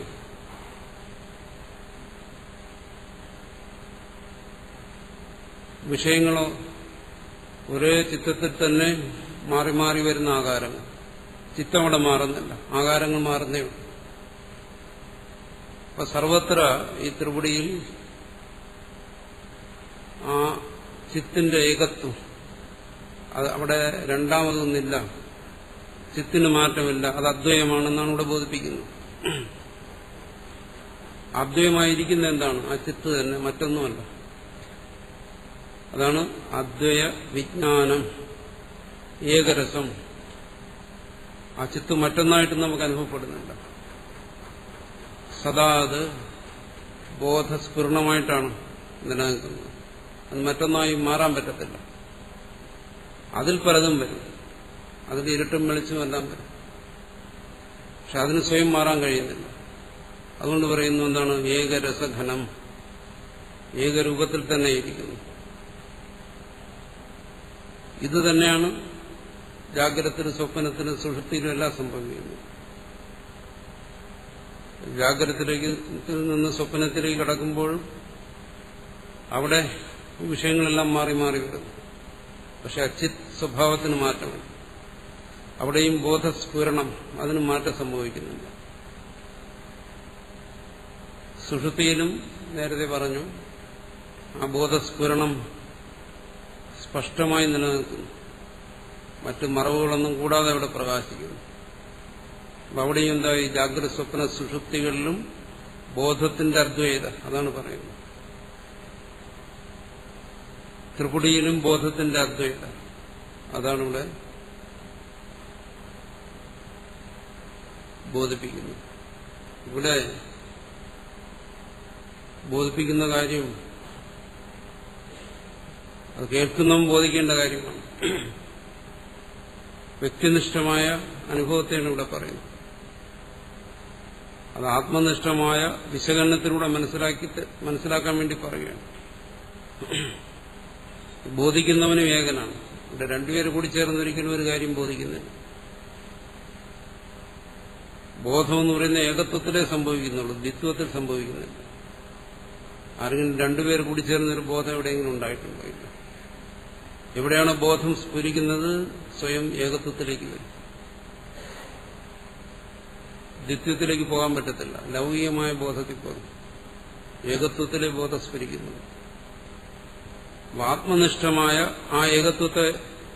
വിഷയങ്ങളോ ഒരേ ചിത്തത്തിൽ തന്നെ മാറി മാറി വരുന്ന ആകാരങ്ങൾ ചിത്തം അവിടെ മാറുന്നില്ല ആകാരങ്ങൾ മാറുന്നേ ഉള്ളൂ അപ്പൊ സർവത്ര ഈ ത്രിപുടിയിൽ ആ ചിത്തിന്റെ ഏകത്വം അത് അവിടെ രണ്ടാമതൊന്നില്ല ചിത്തിന് മാറ്റമില്ല അത് അദ്വയമാണെന്നാണ് ഇവിടെ ബോധിപ്പിക്കുന്നത് അദ്വയമായിരിക്കുന്ന എന്താണ് ആ ചിത്ത് തന്നെ മറ്റൊന്നുമല്ല അതാണ് അദ്വയ വിജ്ഞാനം ഏകരസം ആ ചിത്ത് മറ്റൊന്നായിട്ട് നമുക്ക് അനുഭവപ്പെടുന്നില്ല സദാ അത് ബോധസ്ഫുരണമായിട്ടാണ് നിലനിൽക്കുന്നത് അത് മറ്റൊന്നായി മാറാൻ പറ്റത്തില്ല അതിൽ പലതും വരും അതിൽ ഇരുട്ടും വെളിച്ചും എല്ലാം വരും പക്ഷെ അതിന് സ്വയം മാറാൻ കഴിയുന്നില്ല അതുകൊണ്ട് പറയുന്നു എന്താണ് ഏകരസഘനം ഏകരൂപത്തിൽ തന്നെ ഇരിക്കുന്നു ഇത് തന്നെയാണ് ജാഗ്രതത്തിനും സ്വപ്നത്തിനും സുഷുപ്തിയിലും എല്ലാം സംഭവിക്കുന്നത് ജാഗ്രതത്തിലേക്ക് നിന്ന് സ്വപ്നത്തിലേക്ക് കടക്കുമ്പോഴും അവിടെ വിഷയങ്ങളെല്ലാം മാറി മാറി വരുന്നു പക്ഷെ അച്ചിത് സ്വഭാവത്തിന് മാറ്റമില്ല അവിടെയും ബോധസ്ഫുരണം അതിന് മാറ്റം സംഭവിക്കുന്നില്ല സുഷുതിയിലും നേരത്തെ പറഞ്ഞു ആ ബോധസ്ഫുരണം സ്പഷ്ടമായി നിലനിൽക്കുന്നു മറ്റു മറവുകളൊന്നും കൂടാതെ അവിടെ പ്രകാശിക്കുന്നു അപ്പൊ അവിടെയും എന്താ ഈ ജാഗ്രത സ്വപ്ന സുഷുപ്തികളിലും ബോധത്തിന്റെ അദ്വൈത അതാണ് പറയുന്നത് ത്രിപുടിയിലും ബോധത്തിന്റെ അദ്വൈത അതാണ് ഇവിടെ ബോധിപ്പിക്കുന്നത് ഇവിടെ ബോധിപ്പിക്കുന്ന കാര്യം അത് കേൾക്കുന്നവൻ ബോധിക്കേണ്ട കാര്യമാണ് വ്യക്തിനിഷ്ഠമായ അനുഭവത്തെയാണ് ഇവിടെ പറയുന്നത് അത് ആത്മനിഷ്ഠമായ വിശകലനത്തിലൂടെ മനസ്സിലാക്കി മനസ്സിലാക്കാൻ വേണ്ടി പറയുകയാണ് ബോധിക്കുന്നവനും ഏകനാണ് ഇവിടെ രണ്ടുപേര് കൂടി ചേർന്ന് ഒരിക്കലും ഒരു കാര്യം ബോധിക്കുന്നില്ല ബോധം എന്ന് പറയുന്ന ഏകത്വത്തിലേ സംഭവിക്കുന്നുള്ളൂ ദ്വിത്വത്തിൽ സംഭവിക്കുന്നില്ല ആരെങ്കിലും രണ്ടുപേർ കൂടി ചേർന്നൊരു ബോധം എവിടെയെങ്കിലും ഉണ്ടായിട്ടുണ്ടോ ഇല്ല എവിടെയാണ് ബോധം സ്ഫുരിക്കുന്നത് സ്വയം ഏകത്വത്തിലേക്ക് വരും ദ്വിത്വത്തിലേക്ക് പോകാൻ പറ്റത്തില്ല ലൗകികമായ ബോധത്തിൽ പോകും ഏകത്വത്തിലെ ബോധം സ്ഫുരിക്കുന്നത് ആത്മനിഷ്ഠമായ ആ ഏകത്വത്തെ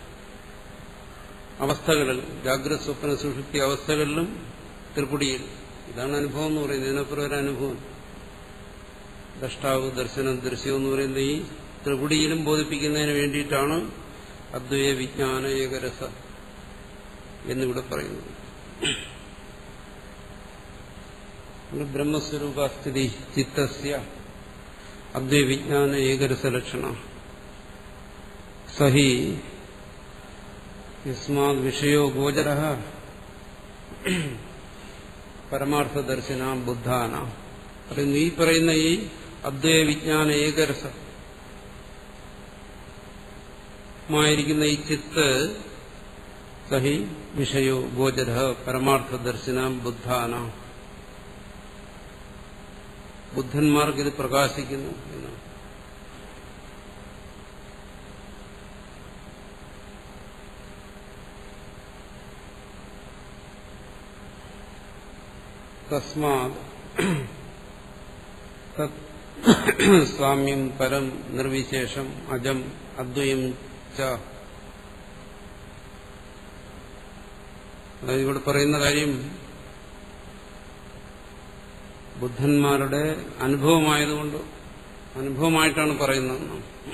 അവസ്ഥകളിൽ ജാഗ്രത സ്വപ്ന സുഷുപ്തി അവസ്ഥകളിലും ത്രിപുടിയിൽ ഇതാണ് അനുഭവം എന്ന് പറയുന്നത് ഇതിനപ്പുറം ഒരു അനുഭവം ദ്രഷ്ടാവ് ദർശനം ദൃശ്യം എന്ന് പറയുന്ന ഈ ത്രിപുടിയിലും ബോധിപ്പിക്കുന്നതിന് വേണ്ടിയിട്ടാണ് അദ്വൈത വിജ്ഞാന ഏകരസ എന്നിവിടെ പറയുന്നത് ബ്രഹ്മസ്വരൂപസ്ഥിതി ചിത്തസ്യ അദ്വൈത വിജ്ഞാന ഏകരസ ലക്ഷണ സഹി യസ്മാത് വിഷയോ ഗോചര പരമാർത്ഥ ദർശന ബുദ്ധാന പറയുന്നു ഈ പറയുന്ന ഈ അദ്വൈത വിജ്ഞാന ഏകരസ മായിരിക്കുന്ന ഈ ചിത്ത് സഹി വിഷയോ ഗോചര പരമാർത്ഥ ദർശന ബുദ്ധാന ബുദ്ധന്മാർക്ക് ഇത് പ്രകാശിക്കുന്നു എന്നാണ് തസ്മാത് സ്വാമ്യം പരം നിർവിശേഷം അജം അദ്വയം ച അതായത് ഇവിടെ പറയുന്ന കാര്യം ബുദ്ധന്മാരുടെ അനുഭവമായതുകൊണ്ട് അനുഭവമായിട്ടാണ് പറയുന്നത്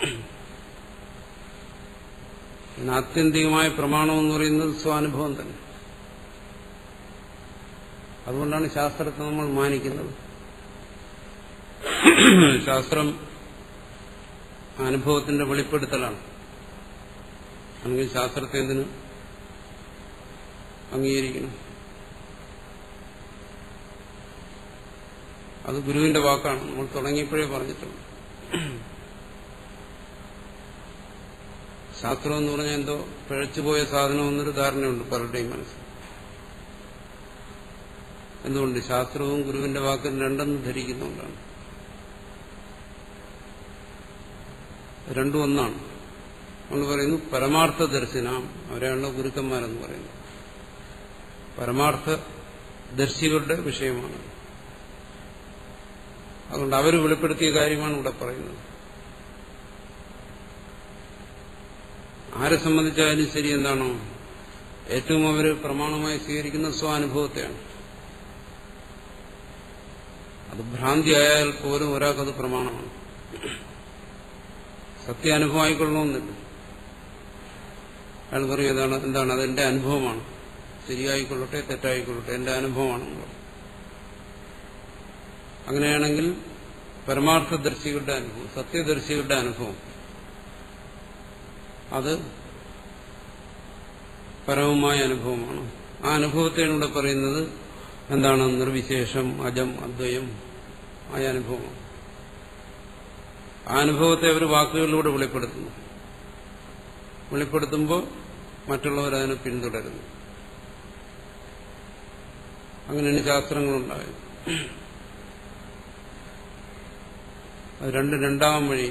പിന്നെ ആത്യന്തികമായ പ്രമാണം എന്ന് പറയുന്നത് സ്വാനുഭവം തന്നെ അതുകൊണ്ടാണ് ശാസ്ത്രത്തെ നമ്മൾ മാനിക്കുന്നത് ശാസ്ത്രം അനുഭവത്തിന്റെ വെളിപ്പെടുത്തലാണ് അല്ലെങ്കിൽ ശാസ്ത്രത്തെ എന്തിനു അംഗീകരിക്കണം അത് ഗുരുവിന്റെ വാക്കാണ് നമ്മൾ തുടങ്ങിയപ്പോഴേ പറഞ്ഞിട്ടുണ്ട് ശാസ്ത്രം എന്ന് പറഞ്ഞാൽ എന്തോ പിഴച്ചുപോയ സാധനം എന്നൊരു ധാരണയുണ്ട് പലരുടെയും മനസ്സിൽ എന്തുകൊണ്ട് ശാസ്ത്രവും ഗുരുവിന്റെ വാക്കും രണ്ടെന്ന് ധരിക്കുന്നുകൊണ്ടാണ് രണ്ടും ഒന്നാണ് നമ്മൾ പറയുന്നു പരമാർത്ഥ ദർശനം അവരെയാണല്ലോ ഗുരുക്കന്മാരെന്ന് പറയുന്നത് പരമാർത്ഥ ദർശികളുടെ വിഷയമാണ് അതുകൊണ്ട് അവർ വെളിപ്പെടുത്തിയ കാര്യമാണ് ഇവിടെ പറയുന്നത് ആരെ സംബന്ധിച്ചായാലും ശരി എന്താണോ ഏറ്റവും അവർ പ്രമാണമായി സ്വീകരിക്കുന്ന സ്വാനുഭവത്തെയാണ് അത് ഭ്രാന്തി ആയാൽ പോലും ഒരാൾക്കത് പ്രമാണമാണ് സത്യാനുഭവം ആയിക്കൊള്ളണമെന്നില്ല അയാൾ പറയും ഏതാണ് എന്താണ് അതെന്റെ അനുഭവമാണ് ശരിയായിക്കൊള്ളട്ടെ തെറ്റായിക്കൊള്ളട്ടെ എന്റെ അനുഭവമാണെന്ന് പറയും അങ്ങനെയാണെങ്കിൽ പരമാർത്ഥദർശികളുടെ അനുഭവം സത്യദർശികളുടെ അനുഭവം അത് പരമമായ അനുഭവമാണ് ആ അനുഭവത്തെയാണ് ഇവിടെ പറയുന്നത് എന്താണ് നിർവിശേഷം അജം അദ്വയം ആയ അനുഭവം ആ അനുഭവത്തെ അവർ വാക്കുകളിലൂടെ വെളിപ്പെടുത്തുന്നു വെളിപ്പെടുത്തുമ്പോൾ മറ്റുള്ളവർ അതിനെ പിന്തുടരുന്നു അങ്ങനെയാണ് ശാസ്ത്രങ്ങളുണ്ടായത് അത് രണ്ട് രണ്ടാം വഴി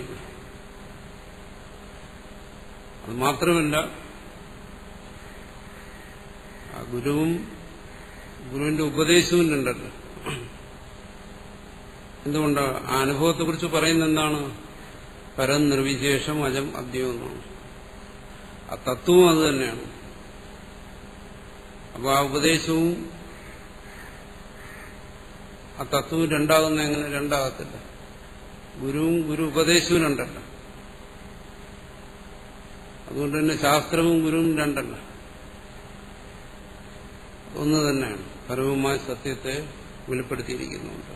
അത് മാത്രമല്ല ആ ഗുരുവും ഗുരുവിന്റെ ഉപദേശവും രണ്ടല്ല എന്തുകൊണ്ടാണ് ആ അനുഭവത്തെക്കുറിച്ച് പറയുന്ന എന്താണ് പരം നിർവിശേഷം അജം അദ്യം എന്നാണ് ആ തത്വവും അത് തന്നെയാണ് അപ്പൊ ആ ഉപദേശവും ആ തത്വവും രണ്ടാകുന്ന എങ്ങനെ രണ്ടാകത്തില്ല ഗുരുവും ഗുരു ഉപദേശവും രണ്ടല്ല അതുകൊണ്ട് തന്നെ ശാസ്ത്രവും ഗുരുവും രണ്ടല്ല ഒന്ന് തന്നെയാണ് പരമമായ സത്യത്തെ വെളിപ്പെടുത്തിയിരിക്കുന്നുണ്ട്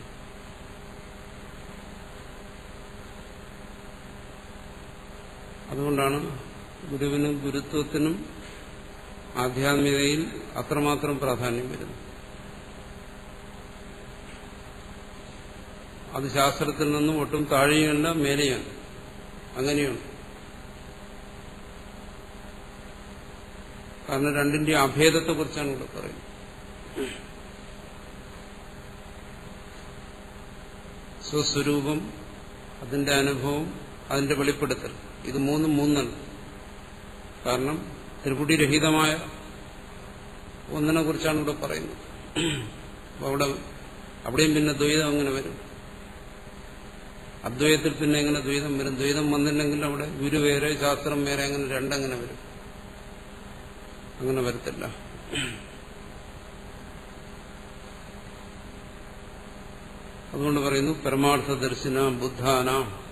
അതുകൊണ്ടാണ് ഗുരുവിനും ഗുരുത്വത്തിനും ആധ്യാത്മികതയിൽ അത്രമാത്രം പ്രാധാന്യം വരുന്നത് അത് ശാസ്ത്രത്തിൽ നിന്നും ഒട്ടും താഴെയല്ല മേലെയാണ് അങ്ങനെയാണ് കാരണം രണ്ടിന്റെ അഭേദത്തെക്കുറിച്ചാണ് ഇവിടെ പറയുന്നത് സ്വസ്വരൂപം അതിന്റെ അനുഭവം അതിന്റെ വെളിപ്പെടുത്തൽ ഇത് മൂന്നും മൂന്നല്ല കാരണം ത്രിപുടിരഹിതമായ ഒന്നിനെ കുറിച്ചാണ് ഇവിടെ പറയുന്നത് അപ്പൊ അവിടെ അവിടെയും പിന്നെ ദ്വൈതം അങ്ങനെ വരും അദ്വൈതത്തിൽ പിന്നെ എങ്ങനെ ദ്വൈതം വരും ദ്വൈതം വന്നില്ലെങ്കിൽ അവിടെ ഗുരു വേറെ ശാസ്ത്രം വേറെ അങ്ങനെ രണ്ടങ്ങനെ വരും അങ്ങനെ വരത്തില്ല അതുകൊണ്ട് പറയുന്നു പരമാർത്ഥ ദർശന ബുദ്ധാന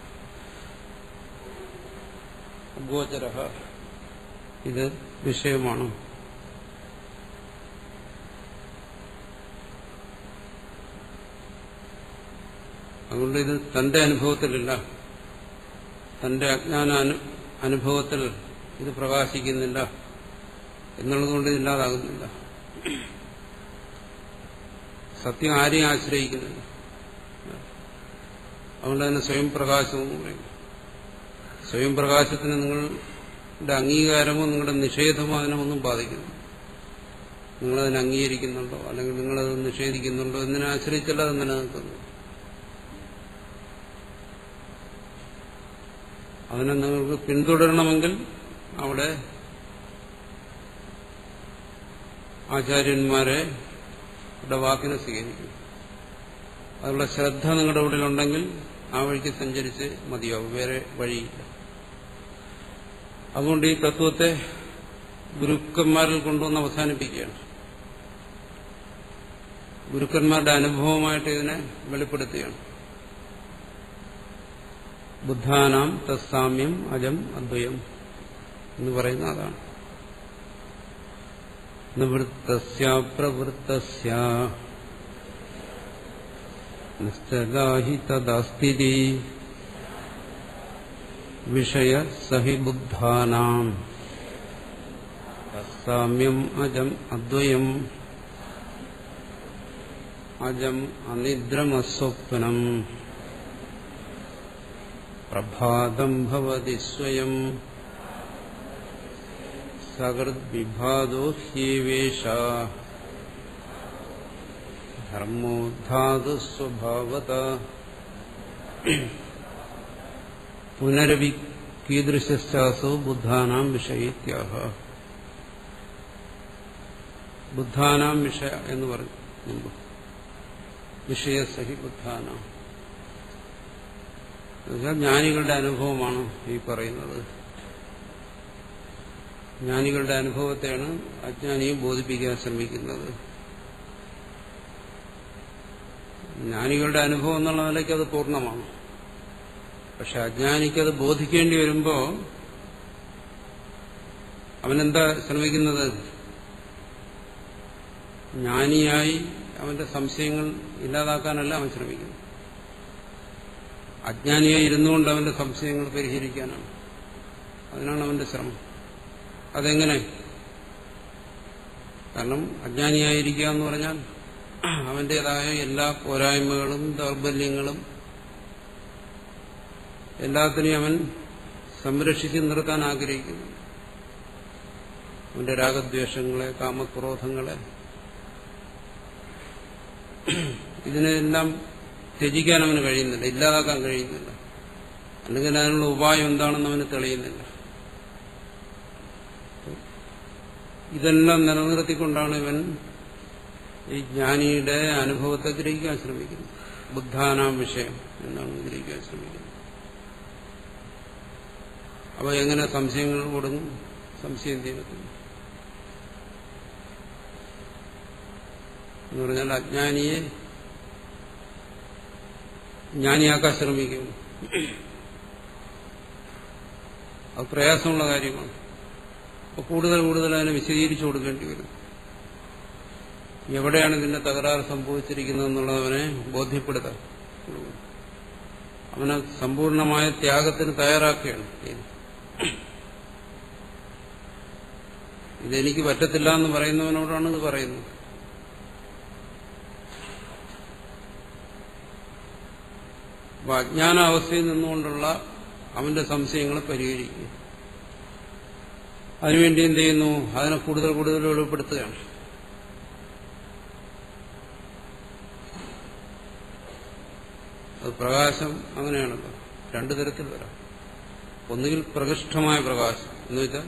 ഗോചര ഇത് വിഷയമാണ് അതുകൊണ്ട് ഇത് തന്റെ അനുഭവത്തിലില്ല തന്റെ അജ്ഞാന അനു- അനുഭവത്തിൽ ഇത് പ്രകാശിക്കുന്നില്ല എന്നുള്ളതുകൊണ്ട് ഇതില്ലാതാകുന്നില്ല സത്യം ആരെയും ആശ്രയിക്കുന്നില്ല അതുകൊണ്ട് തന്നെ സ്വയം പ്രകാശം എന്ന് പറയും സ്വയം പ്രകാശത്തിന് നിങ്ങളുടെ അംഗീകാരമോ നിങ്ങളുടെ നിഷേധമോ അതിനൊന്നും ബാധിക്കുന്നു നിങ്ങളതിനെ അംഗീകരിക്കുന്നുണ്ടോ അല്ലെങ്കിൽ നിങ്ങളത് നിഷേധിക്കുന്നുണ്ടോ എന്നതിനെ ആശ്രയിച്ചല്ല അത് നിലനിൽക്കുന്നു അതിനെ നിങ്ങൾക്ക് പിന്തുടരണമെങ്കിൽ അവിടെ ആചാര്യന്മാരെ യുടെ വാക്കിനെ സ്വീകരിക്കും അതിനുള്ള ശ്രദ്ധ നിങ്ങളുടെ ഉള്ളിലുണ്ടെങ്കിൽ ആ വഴിക്ക് സഞ്ചരിച്ച് മതിയാവും വേറെ വഴിയില്ല അതുകൊണ്ട് ഈ തത്വത്തെ ഗുരുക്കന്മാരിൽ കൊണ്ടുവന്ന് അവസാനിപ്പിക്കുകയാണ് ഗുരുക്കന്മാരുടെ അനുഭവമായിട്ട് ഇതിനെ വെളിപ്പെടുത്തുകയാണ് ബുദ്ധാനാം തസ്സാമ്യം അജം അദ്വയം എന്ന് പറയുന്ന അതാണ് നിവൃത്തസ്യ പ്രവൃത്തസ്യ നിശ്ചലാഹി തദാസ്ഥിതി വിഷയ സഹി ബുദ്ധാനാം തസ്സാമ്യം അജം അദ്വയം അജം അനിദ്രമസ്വപ്നം പ്രഭാതം ഭവതി സ്വയം സകൃദ്വിഭാതോ ഹ്യേവേഷ ധർമ്മോദ്ധാതു സ്വഭാവത പുനരവി കീദൃശാസോ ബുദ്ധാനാം വിഷയിത്യാഹ ബുദ്ധാനാം വിഷയ എന്ന് പറഞ്ഞു മുമ്പ് വിഷയസഹി ബുദ്ധാനാം എന്നുവെച്ചാൽ ജ്ഞാനികളുടെ അനുഭവമാണ് ഈ പറയുന്നത് ജ്ഞാനികളുടെ അനുഭവത്തെയാണ് അജ്ഞാനിയെ ബോധിപ്പിക്കാൻ ശ്രമിക്കുന്നത് ജ്ഞാനികളുടെ അനുഭവം എന്നുള്ള നിലയ്ക്ക് അത് പൂർണ്ണമാണ് പക്ഷെ അജ്ഞാനിക്കത് ബോധിക്കേണ്ടി വരുമ്പോ അവനെന്താ ശ്രമിക്കുന്നത് ജ്ഞാനിയായി അവന്റെ സംശയങ്ങൾ ഇല്ലാതാക്കാനല്ല അവൻ ശ്രമിക്കുന്നത് അജ്ഞാനിയായി ഇരുന്നുകൊണ്ട് അവന്റെ സംശയങ്ങൾ പരിഹരിക്കാനാണ് അതിനാണ് അവന്റെ ശ്രമം അതെങ്ങനെ കാരണം അജ്ഞാനിയായിരിക്കുക എന്ന് പറഞ്ഞാൽ അവന്റേതായ എല്ലാ പോരായ്മകളും ദൗർബല്യങ്ങളും എല്ലാത്തിനെയും അവൻ സംരക്ഷിച്ച് നിർത്താൻ ആഗ്രഹിക്കുന്നു അവന്റെ രാഗദ്വേഷങ്ങളെ കാമക്രോധങ്ങളെ ഇതിനെല്ലാം ത്യജിക്കാൻ അവന് കഴിയുന്നില്ല ഇല്ലാതാക്കാൻ കഴിയുന്നില്ല അല്ലെങ്കിൽ അതിനുള്ള ഉപായം എന്താണെന്ന് അവന് തെളിയുന്നില്ല ഇതെല്ലാം നിലനിർത്തിക്കൊണ്ടാണ് ഇവൻ ഈ ജ്ഞാനിയുടെ അനുഭവത്തെ ഗ്രഹിക്കാൻ ശ്രമിക്കുന്നത് ബുദ്ധാനാം വിഷയം എന്നാണ് ഗ്രഹിക്കാൻ ശ്രമിക്കുന്നത് അപ്പൊ എങ്ങനെ സംശയങ്ങൾ കൊടുങ്ങും സംശയം തീരത്തില്ല എന്ന് പറഞ്ഞാൽ അജ്ഞാനിയെ ജ്ഞാനിയാക്കാൻ ശ്രമിക്കും അത് പ്രയാസമുള്ള കാര്യമാണ് അപ്പൊ കൂടുതൽ കൂടുതൽ അതിനെ വിശദീകരിച്ചു കൊടുക്കേണ്ടി വരും എവിടെയാണ് ഇതിന്റെ തകരാറ് സംഭവിച്ചിരിക്കുന്നത് എന്നുള്ളവനെ ബോധ്യപ്പെടുത്താൻ അവനെ സമ്പൂർണമായ ത്യാഗത്തിന് തയ്യാറാക്കുകയാണ് ഇതെനിക്ക് പറ്റത്തില്ല എന്ന് പറയുന്നവനോടാണ് ഇത് പറയുന്നത് അപ്പൊ അജ്ഞാനാവസ്ഥയിൽ നിന്നുകൊണ്ടുള്ള അവന്റെ സംശയങ്ങളെ പരിഹരിക്കുക അതിനുവേണ്ടി എന്ത് ചെയ്യുന്നു അതിനെ കൂടുതൽ കൂടുതൽ വെളിപ്പെടുത്തുകയാണ് അത് പ്രകാശം അങ്ങനെയാണല്ലോ രണ്ടു തരത്തിൽ വരാം ഒന്നുകിൽ പ്രകൃഷ്ടമായ പ്രകാശം എന്ന് വെച്ചാൽ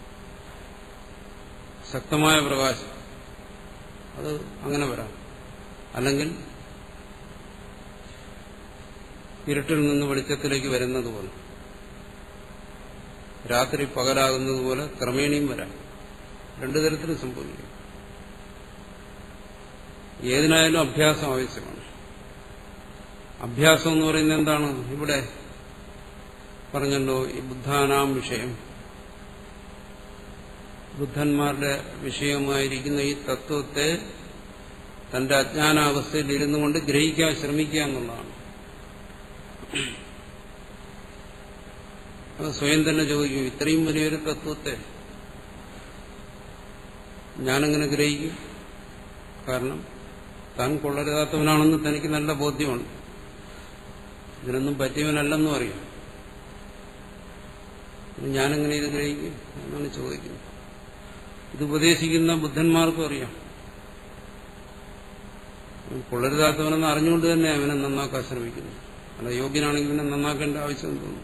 ശക്തമായ പ്രകാശം അത് അങ്ങനെ വരാം അല്ലെങ്കിൽ ഇരുട്ടിൽ നിന്ന് വെളിച്ചത്തിലേക്ക് വരുന്നത് പോലെ രാത്രി പകലാകുന്നത് പോലെ ക്രമേണയും വരാം രണ്ടു തരത്തിലും സംഭവിക്കും ഏതിനായാലും അഭ്യാസം ആവശ്യമാണ് അഭ്യാസം എന്ന് പറയുന്നത് എന്താണ് ഇവിടെ പറഞ്ഞല്ലോ ഈ ബുദ്ധാനാം വിഷയം ബുദ്ധന്മാരുടെ വിഷയമായിരിക്കുന്ന ഈ തത്വത്തെ തന്റെ അജ്ഞാനാവസ്ഥയിൽ ഇരുന്നു കൊണ്ട് ഗ്രഹിക്കാൻ ശ്രമിക്കുക എന്നുള്ളതാണ് അത് സ്വയം തന്നെ ചോദിക്കും ഇത്രയും വലിയൊരു തത്വത്തെ ഞാനെങ്ങനെ ഗ്രഹിക്കും കാരണം താൻ കൊള്ളരുതാത്തവനാണെന്ന് തനിക്ക് നല്ല ബോധ്യമുണ്ട് ഇതിനൊന്നും പറ്റിയവനല്ലെന്നും അറിയാം ഞാനെങ്ങനെ ഇത് ഗ്രഹിക്കും എന്നാണ് ചോദിക്കുന്നത് ഇത് ഉപദേശിക്കുന്ന ബുദ്ധന്മാർക്കും അറിയാം കൊള്ളരുതാത്തവനെന്ന് അറിഞ്ഞുകൊണ്ട് തന്നെ അവനെ നന്നാക്കാൻ ശ്രമിക്കുന്നു അല്ല യോഗ്യനാണെങ്കിൽ ഇവനെ നന്നാക്കേണ്ട ആവശ്യം തോന്നുന്നു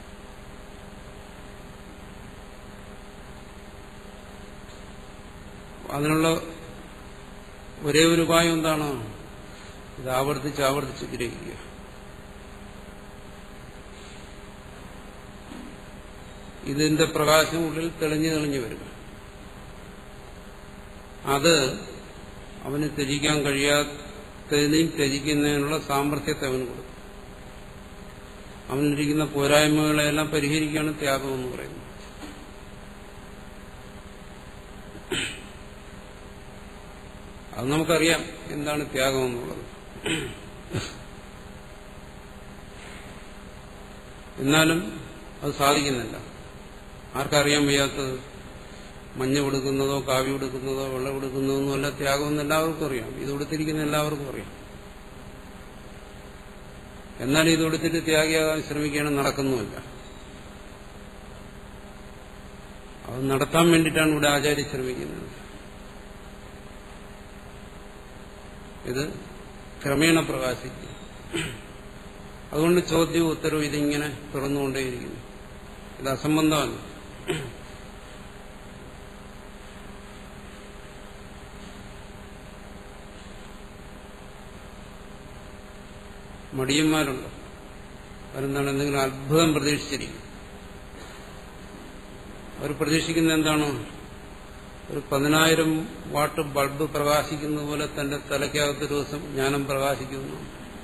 അതിനുള്ള ഒരേ ഒരു ഉപായം എന്താണ് ഇത് ആവർത്തിച്ച് ആവർത്തിച്ച് ഗ്രഹിക്കുക ഇതിന്റെ പ്രകാശം ഉള്ളിൽ തെളിഞ്ഞു തെളിഞ്ഞു വരും അത് അവന് ത്യജിക്കാൻ കഴിയാത്തതിനെയും ത്യജിക്കുന്നതിനുള്ള സാമർഥ്യത്തെ അവന് കൊടുക്കും അവനിരിക്കുന്ന പോരായ്മകളെല്ലാം പരിഹരിക്കുകയാണ് ത്യാഗം എന്ന് പറയുന്നത് അത് നമുക്കറിയാം എന്താണ് ത്യാഗം എന്നുള്ളത് എന്നാലും അത് സാധിക്കുന്നില്ല ആർക്കറിയാൻ വയ്യാത്തത് മഞ്ഞ കൊടുക്കുന്നതോ കാവ്യ കൊടുക്കുന്നതോ വെള്ളം കൊടുക്കുന്നതോ അല്ല ത്യാഗമെന്ന് എല്ലാവർക്കും അറിയാം ഇത് കൊടുത്തിരിക്കുന്ന എല്ലാവർക്കും അറിയാം എന്നാൽ ഇത് കൊടുത്തിട്ട് ത്യാഗിയാകാൻ ശ്രമിക്കുകയാണ് നടക്കുന്നുമില്ല അത് നടത്താൻ വേണ്ടിയിട്ടാണ് ഇവിടെ ആചാര്യ ശ്രമിക്കുന്നത് ഇത് ക്രമേണ പ്രകാശിക്കും അതുകൊണ്ട് ചോദ്യവും ഉത്തരവും ഇതിങ്ങനെ തുറന്നുകൊണ്ടേയിരിക്കുന്നു ഇത് അസംബന്ധമാണ് മടിയന്മാരുണ്ട് അവരെന്താണ് എന്തെങ്കിലും അത്ഭുതം പ്രതീക്ഷിച്ചിരിക്കും അവർ പ്രതീക്ഷിക്കുന്നത് എന്താണ് ഒരു പതിനായിരം വാട്ട് ബൾബ് പ്രകാശിക്കുന്ന പോലെ തന്റെ തലയ്ക്കകത്ത് ദിവസം ജ്ഞാനം പ്രകാശിക്കുന്നു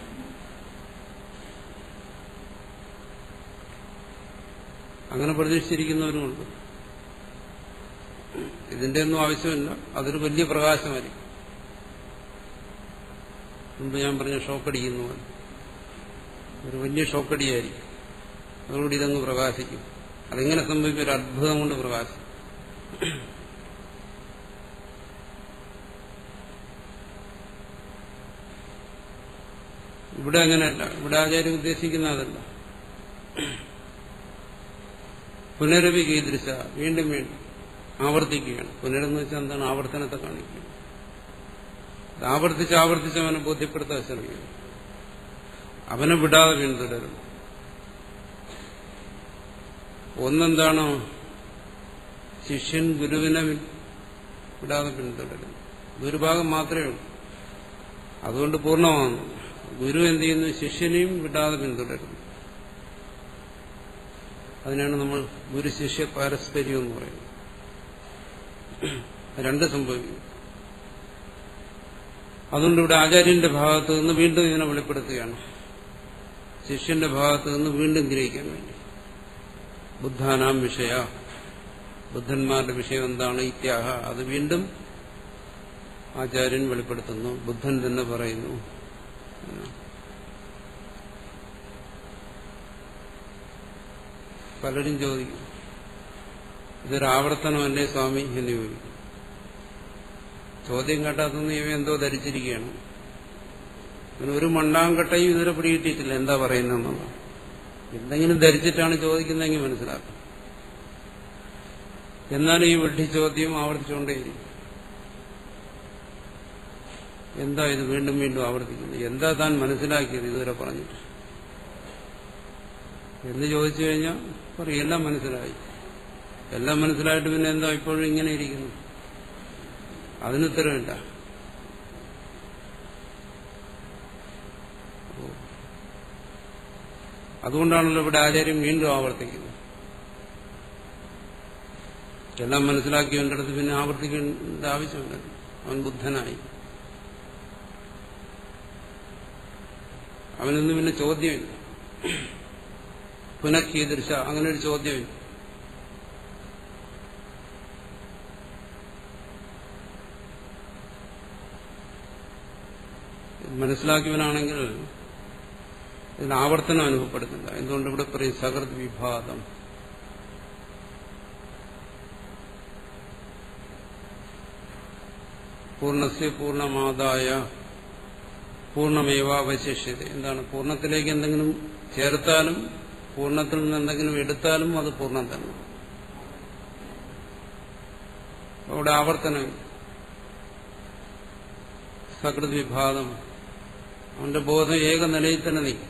അങ്ങനെ പ്രതീക്ഷിച്ചിരിക്കുന്നവരുമുണ്ട് ഇതിന്റെ ഒന്നും ആവശ്യമില്ല അതൊരു വലിയ പ്രകാശമായിരിക്കും മുമ്പ് ഞാൻ പറഞ്ഞ ഷോക്കടിക്കുന്ന പോലെ ഒരു വലിയ ഷോക്കടിയായിരിക്കും അതോടുകൂടി ഇതങ്ങ് പ്രകാശിക്കും അതെങ്ങനെ സംഭവിക്കും ഒരു അത്ഭുതം കൊണ്ട് പ്രകാശിക്കും ഇവിടെ അങ്ങനെയല്ല ഇവിടെ ആചാര്യം ഉദ്ദേശിക്കുന്ന അതല്ല പുനരവി കീദൃശ വീണ്ടും വീണ്ടും ആവർത്തിക്കുകയാണ് പുനരെന്ന് വെച്ചാൽ എന്താണ് ആവർത്തനത്തെ കാണിക്കുക ഇത് ആവർത്തിച്ച് ആവർത്തിച്ച് അവനെ ബോധ്യപ്പെടുത്താൻ ശ്രമിക്കുന്നു അവനെ വിടാതെ പിന്തുടരുന്നു ഒന്നെന്താണോ ശിഷ്യൻ ഗുരുവിനെ വിടാതെ പിന്തുടരുന്നു ഇതൊരു ഭാഗം മാത്രമേ ഉള്ളൂ അതുകൊണ്ട് പൂർണ്ണമാകുന്നു ഗുരു എന്ത് ചെയ്യുന്നു ശിഷ്യനെയും വിടാതെ പിന്തുടരുന്നു അതിനാണ് നമ്മൾ ഗുരു ശിഷ്യ പാരസ്പര്യം എന്ന് പറയുന്നത് രണ്ട് സംഭവിക്കും അതുകൊണ്ട് ഇവിടെ ആചാര്യന്റെ ഭാഗത്ത് നിന്ന് വീണ്ടും ഇതിനെ വെളിപ്പെടുത്തുകയാണ് ശിഷ്യന്റെ ഭാഗത്ത് നിന്ന് വീണ്ടും ഗ്രഹിക്കാൻ വേണ്ടി ബുദ്ധാനാം വിഷയ ബുദ്ധന്മാരുടെ വിഷയം എന്താണ് ഇത്യാഹ അത് വീണ്ടും ആചാര്യൻ വെളിപ്പെടുത്തുന്നു ബുദ്ധൻ തന്നെ പറയുന്നു പലരും ചോദിക്കും ഇതൊരു ആവർത്തനമല്ലേ സ്വാമി എന്ന് ചോദിക്കും ചോദ്യം കേട്ടാത്തൊന്നും ഇവ എന്തോ ധരിച്ചിരിക്കുകയാണ് ഇവന് ഒരു മണ്ണാങ്കട്ടയും ഇതുവരെ പിടികിട്ടിയിട്ടില്ല എന്താ പറയുന്നതെന്നുള്ള എന്തെങ്കിലും ധരിച്ചിട്ടാണ് ചോദിക്കുന്നതെങ്കിൽ മനസ്സിലാക്കാം എന്നാലും ഈ വെട്ടി ചോദ്യം ആവർത്തിച്ചുകൊണ്ടേയിരിക്കും എന്താ ഇത് വീണ്ടും വീണ്ടും ആവർത്തിക്കുന്നത് എന്താ താൻ മനസ്സിലാക്കിയത് ഇതുവരെ പറഞ്ഞിട്ട് എന്ന് ചോദിച്ചു കഴിഞ്ഞാൽ പറയും എല്ലാം മനസ്സിലായി എല്ലാം മനസ്സിലായിട്ട് പിന്നെ എന്താ ഇപ്പോഴും ഇങ്ങനെ ഇരിക്കുന്നു അതിനുത്തരമില്ല അതുകൊണ്ടാണല്ലോ ഇവിടെ ആചാര്യം വീണ്ടും ആവർത്തിക്കുന്നത് എല്ലാം മനസ്സിലാക്കിയവന്റെ അടുത്ത് പിന്നെ ആവർത്തിക്കേണ്ട ആവശ്യമില്ല അവൻ ബുദ്ധനായി അവനൊന്നും പിന്നെ ചോദ്യമില്ല പുനഃകീദൃശ അങ്ങനെ ഒരു ചോദ്യമില്ല മനസ്സിലാക്കിയവനാണെങ്കിൽ ഇതിന് ആവർത്തനം അനുഭവപ്പെടുന്നില്ല എന്തുകൊണ്ട് ഇവിടെ പറയും സകൃത് വിഭാതം പൂർണ്ണസ്യ പൂർണ്ണമാതായ പൂർണ്ണമേവ അവശേഷ്യത എന്താണ് പൂർണ്ണത്തിലേക്ക് എന്തെങ്കിലും ചേർത്താലും പൂർണ്ണത്തിൽ നിന്ന് എന്തെങ്കിലും എടുത്താലും അത് പൂർണ്ണം തന്നെ അവിടെ ആവർത്തനം സകൃത് വിഭാഗം അവന്റെ ബോധം ഏക നിലയിൽ തന്നെ നിൽക്കും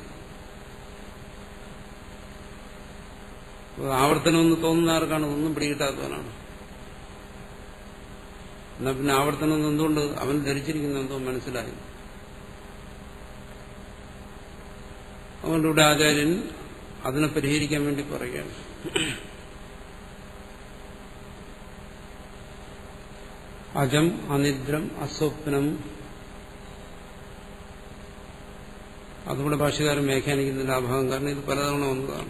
ആവർത്തനമെന്ന് തോന്നുന്ന ആർക്കാണ് ഒന്നും പിടികിട്ടാത്തവനാണ് എന്നാ പിന്നെ ആവർത്തനം എന്തുകൊണ്ട് അവൻ ധരിച്ചിരിക്കുന്ന എന്തോ മനസ്സിലായി അതുകൊണ്ട് ഇവിടെ ആചാര്യൻ അതിനെ പരിഹരിക്കാൻ വേണ്ടി പറയുകയാണ് അജം അനിദ്രം അസ്വപ്നം അതുകൂടെ ഭാഷകാരൻ വ്യാഖ്യാനിക്കുന്നില്ല ആ ഭാഗം കാരണം ഇത് പലതവണ വന്നതാണ്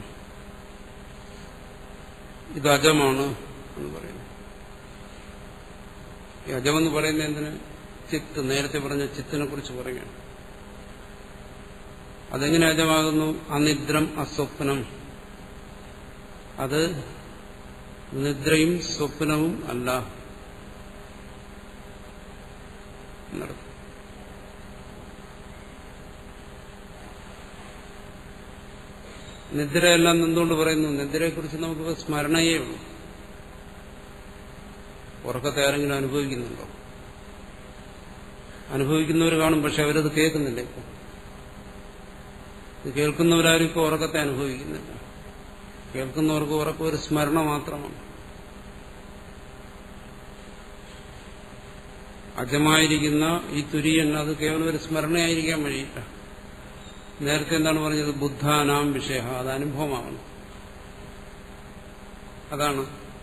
ഇത് അജമാണ് എന്ന് പറയുന്നത് ഈ അജമെന്ന് പറയുന്നത് എന്തിന് ചിത്ത് നേരത്തെ പറഞ്ഞ ചിത്തിനെ കുറിച്ച് പറയുകയാണ് അതെങ്ങനെ അജമാകുന്നു അനിദ്രം അസ്വപ്നം അത് നിദ്രയും സ്വപ്നവും അല്ല എന്നർത്ഥം നിദ്രയെല്ലാം എന്തുകൊണ്ട് പറയുന്നു നിദ്രയെക്കുറിച്ച് നമുക്ക് സ്മരണയേ ഉള്ളൂ ഉറക്കത്തെ ആരെങ്കിലും അനുഭവിക്കുന്നുണ്ടോ അനുഭവിക്കുന്നവർ കാണും പക്ഷെ അവരത് കേൾക്കുന്നില്ല ഇപ്പൊ ഇത് കേൾക്കുന്നവരാരും ഇപ്പോൾ ഉറക്കത്തെ അനുഭവിക്കുന്നില്ല കേൾക്കുന്നവർക്ക് ഉറക്കം ഒരു സ്മരണ മാത്രമാണ് അജമായിരിക്കുന്ന ഈ തുര്യൻ അത് കേവലം ഒരു സ്മരണയായിരിക്കാൻ വഴിയില്ല നേരത്തെ എന്താണ് പറഞ്ഞത് ബുദ്ധാനാം വിഷയ അത് അനുഭവമാണ് അതാണ്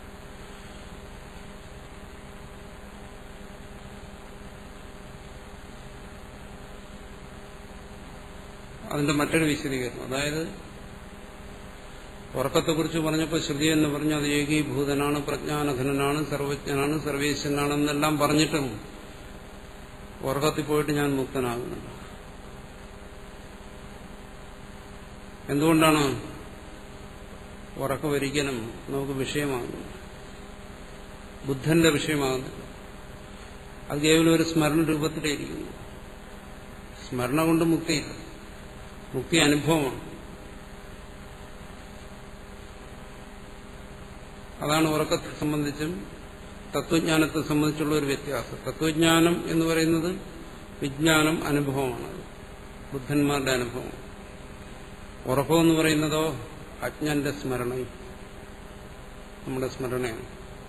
അതിന്റെ മറ്റൊരു വിശദീകരണം അതായത് ഉറക്കത്തെക്കുറിച്ച് പറഞ്ഞപ്പോൾ ശ്രുതി എന്ന് പറഞ്ഞു അത് ഏകീഭൂതനാണ് പ്രജ്ഞാനഘനാണ് സർവജ്ഞനാണ് സർവേശ്വരനാണെന്നെല്ലാം പറഞ്ഞിട്ടും ഉറക്കത്തിൽ പോയിട്ട് ഞാൻ മുക്തനാകുന്നുണ്ട് എന്തുകൊണ്ടാണ് ഉറക്കം ഒരിക്കലും നമുക്ക് വിഷയമാകുന്നത് ബുദ്ധന്റെ വിഷയമാകുന്നില്ല അത് കേവലം ഒരു സ്മരണ രൂപത്തിലിരിക്കുന്നു സ്മരണ കൊണ്ട് മുക്തിയില്ല മുക്തി അനുഭവമാണ് അതാണ് ഉറക്കത്തെ സംബന്ധിച്ചും തത്വജ്ഞാനത്തെ സംബന്ധിച്ചുള്ള ഒരു വ്യത്യാസം തത്വജ്ഞാനം എന്ന് പറയുന്നത് വിജ്ഞാനം അനുഭവമാണ് ബുദ്ധന്മാരുടെ അനുഭവം ഉറക്കം എന്ന് പറയുന്നതോ അജ്ഞന്റെ സ്മരണയും നമ്മുടെ സ്മരണയാണ്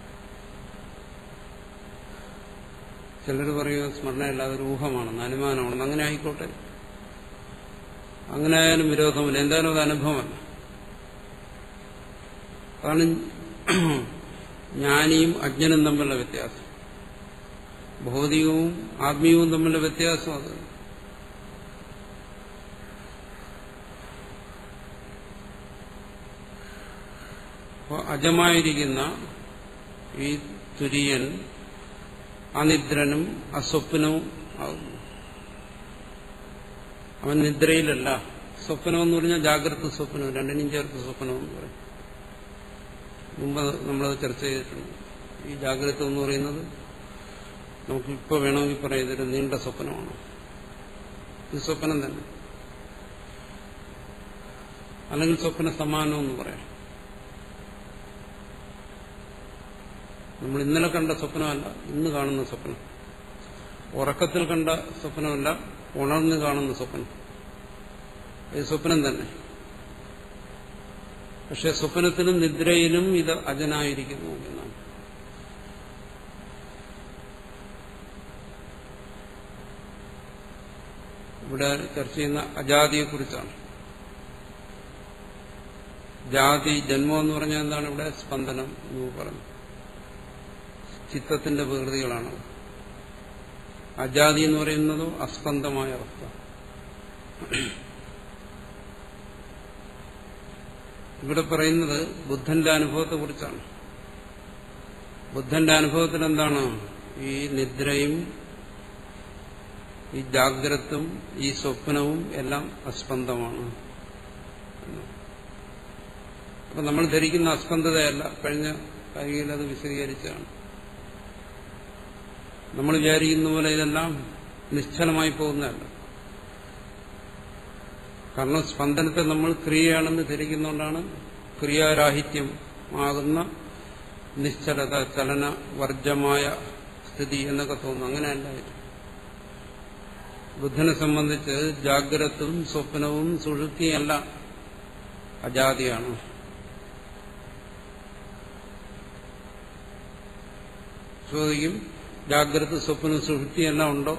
ചിലർ പറയുന്നത് സ്മരണയല്ലാതെ ഒരു ഊഹമാണെന്ന് അനുമാനമാണെന്ന് അങ്ങനെ ആയിക്കോട്ടെ അങ്ങനെ ആയാലും വിരോധമില്ല എന്തായാലും അത് അനുഭവമല്ല അതാണ് ജ്ഞാനിയും അജ്ഞനും തമ്മിലുള്ള വ്യത്യാസം ഭൗതികവും ആത്മീയവും തമ്മിലുള്ള വ്യത്യാസം അത് അപ്പോൾ അജമായിരിക്കുന്ന ഈ തുര്യൻ അനിദ്രനും അസ്വപ്നവും ആകുന്നു അവൻ നിദ്രയിലല്ല സ്വപ്നം എന്ന് പറഞ്ഞാൽ ജാഗ്രത സ്വപ്നം രണ്ടിനും ചേർത്ത് സ്വപ്നം എന്ന് പറയും മുമ്പ് നമ്മളത് ചർച്ച ചെയ്തിട്ടുണ്ട് ഈ ജാഗ്രത എന്ന് പറയുന്നത് നമുക്ക് ഇപ്പോൾ വേണമെങ്കിൽ പറയാം ഇതൊരു നീണ്ട സ്വപ്നമാണ് ഇത് സ്വപ്നം തന്നെ അല്ലെങ്കിൽ സ്വപ്ന സമാനം എന്ന് പറയാം നമ്മൾ ഇന്നലെ കണ്ട സ്വപ്നമല്ല ഇന്ന് കാണുന്ന സ്വപ്നം ഉറക്കത്തിൽ കണ്ട സ്വപ്നമല്ല ഉണർന്ന് കാണുന്ന സ്വപ്നം ഇത് സ്വപ്നം തന്നെ പക്ഷെ സ്വപ്നത്തിലും നിദ്രയിലും ഇത് അജനായിരിക്കുന്നു എന്നാണ് ഇവിടെ ചർച്ച ചെയ്യുന്ന അജാതിയെക്കുറിച്ചാണ് ജാതി ജന്മം എന്ന് പറഞ്ഞാൽ എന്താണ് ഇവിടെ സ്പന്ദനം എന്ന് പറഞ്ഞു ചിത്തത്തിന്റെ പ്രകൃതികളാണ് അജാതി എന്ന് പറയുന്നതോ അസ്പന്ദമായ അവസ്ഥ ഇവിടെ പറയുന്നത് ബുദ്ധന്റെ അനുഭവത്തെ കുറിച്ചാണ് ബുദ്ധന്റെ അനുഭവത്തിൽ എന്താണ് ഈ നിദ്രയും ഈ ജാഗ്രതും ഈ സ്വപ്നവും എല്ലാം അസ്പന്ദമാണ് അപ്പൊ നമ്മൾ ധരിക്കുന്ന അസ്പന്ദതയല്ല കഴിഞ്ഞ കൈയിൽ അത് വിശദീകരിച്ചാണ് നമ്മൾ വിചാരിക്കുന്ന പോലെ ഇതെല്ലാം നിശ്ചലമായി പോകുന്നതല്ല കാരണം സ്പന്ദനത്തെ നമ്മൾ ക്രിയയാണെന്ന് ധരിക്കുന്നതുകൊണ്ടാണ് ക്രിയാരാഹിത്യം ആകുന്ന നിശ്ചലത ചലന വർജമായ സ്ഥിതി എന്നൊക്കെ തോന്നുന്നു അങ്ങനെയല്ല ഇത്. ബുദ്ധനെ സംബന്ധിച്ച് ജാഗ്രതും സ്വപ്നവും സുഷുപ്തിയല്ല അജാതിയാണ് ചോദിക്കും ജാഗ്രത സ്വപ്നം സുഷുപ്തിയെല്ലാം ഉണ്ടോ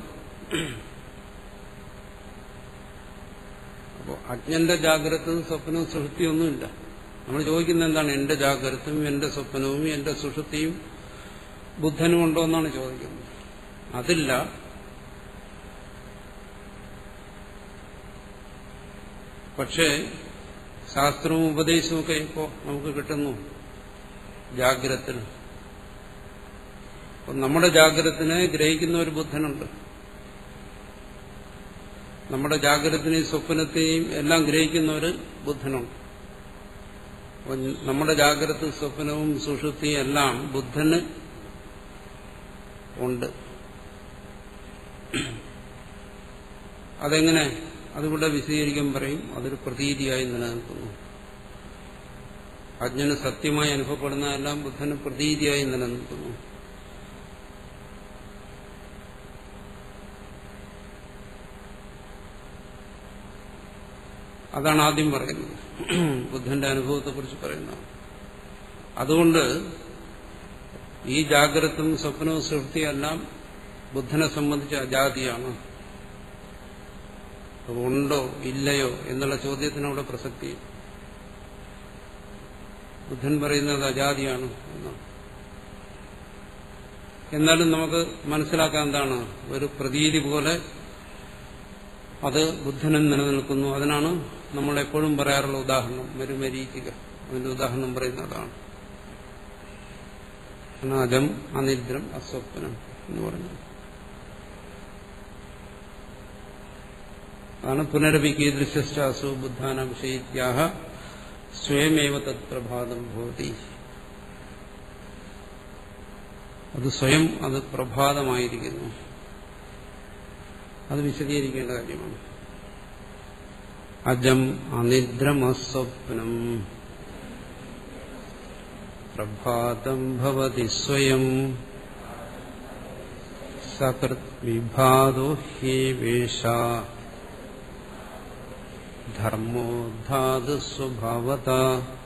അപ്പോൾ അജ്ഞന്റെ ജാഗ്രതയും സ്വപ്നവും സുഷുപ്തിയൊന്നുമില്ല നമ്മൾ ചോദിക്കുന്നത് എന്താണ് എന്റെ ജാഗ്രതയും എന്റെ സ്വപ്നവും എന്റെ സുഷുപ്തിയും ബുദ്ധനും ഉണ്ടോ എന്നാണ് ചോദിക്കുന്നത് അതില്ല പക്ഷേ ശാസ്ത്രവും ഉപദേശവും ഒക്കെ ഇപ്പോൾ നമുക്ക് കിട്ടുന്നു ജാഗ്രത്തിൽ അപ്പം നമ്മുടെ ജാഗ്രതത്തിനെ ഗ്രഹിക്കുന്ന ഒരു ബുദ്ധനുണ്ട് നമ്മുടെ ജാഗ്രതത്തിനെയും സ്വപ്നത്തെയും എല്ലാം ഗ്രഹിക്കുന്ന ഒരു ബുദ്ധനുണ്ട് അപ്പം നമ്മുടെ ജാഗ്രത സ്വപ്നവും സുഷുപ്തിയും എല്ലാം ബുദ്ധന് ഉണ്ട് അതെങ്ങനെ അതുകൂടെ വിശദീകരിക്കാൻ പറയും അതൊരു പ്രതീതിയായി നിലനിൽക്കുന്നു അജ്ഞന് സത്യമായി അനുഭവപ്പെടുന്നതെല്ലാം ബുദ്ധന് പ്രതീതിയായി നിലനിൽക്കുന്നു അതാണ് ആദ്യം പറയുന്നത് ബുദ്ധന്റെ അനുഭവത്തെക്കുറിച്ച് പറയുന്നതാണ് അതുകൊണ്ട് ഈ ജാഗ്രതും സ്വപ്നവും സൃഷ്ടിയെല്ലാം ബുദ്ധനെ സംബന്ധിച്ച് അജാതിയാണ് ഉണ്ടോ ഇല്ലയോ എന്നുള്ള ചോദ്യത്തിന് അവിടെ പ്രസക്തി ബുദ്ധൻ പറയുന്നത് അജാതിയാണ് എന്നാണ് എന്നാലും നമുക്ക് മനസ്സിലാക്കാൻ എന്താണ് ഒരു പ്രതീതി പോലെ അത് ബുദ്ധനും നിലനിൽക്കുന്നു അതിനാണ് നമ്മൾ എപ്പോഴും പറയാറുള്ള ഉദാഹരണം മരുമരീചിക അതിന്റെ ഉദാഹരണം പറയുന്നതാണ് അനാദം അനിദ്രം അസ്വപ്നം എന്ന് പറഞ്ഞു അതാണ് പുനരപി കീദൃശാസു ബുദ്ധാന വിഷയിത്യാഹ സ്വയമേവ തത്പ്രഭാതം ഭവതി അത് സ്വയം അത് പ്രഭാതമായിരിക്കുന്നു അത് വിശദീകരിക്കേണ്ട കാര്യമാണ് അജം അനിദ്രമസ്വപ്നം പ്രഭാതം ഭവതി സ്വയം സകൃത് വിഭാതോ ഹി വേഷ ധർമ്മോദ്ധാതു സ്വഭാവത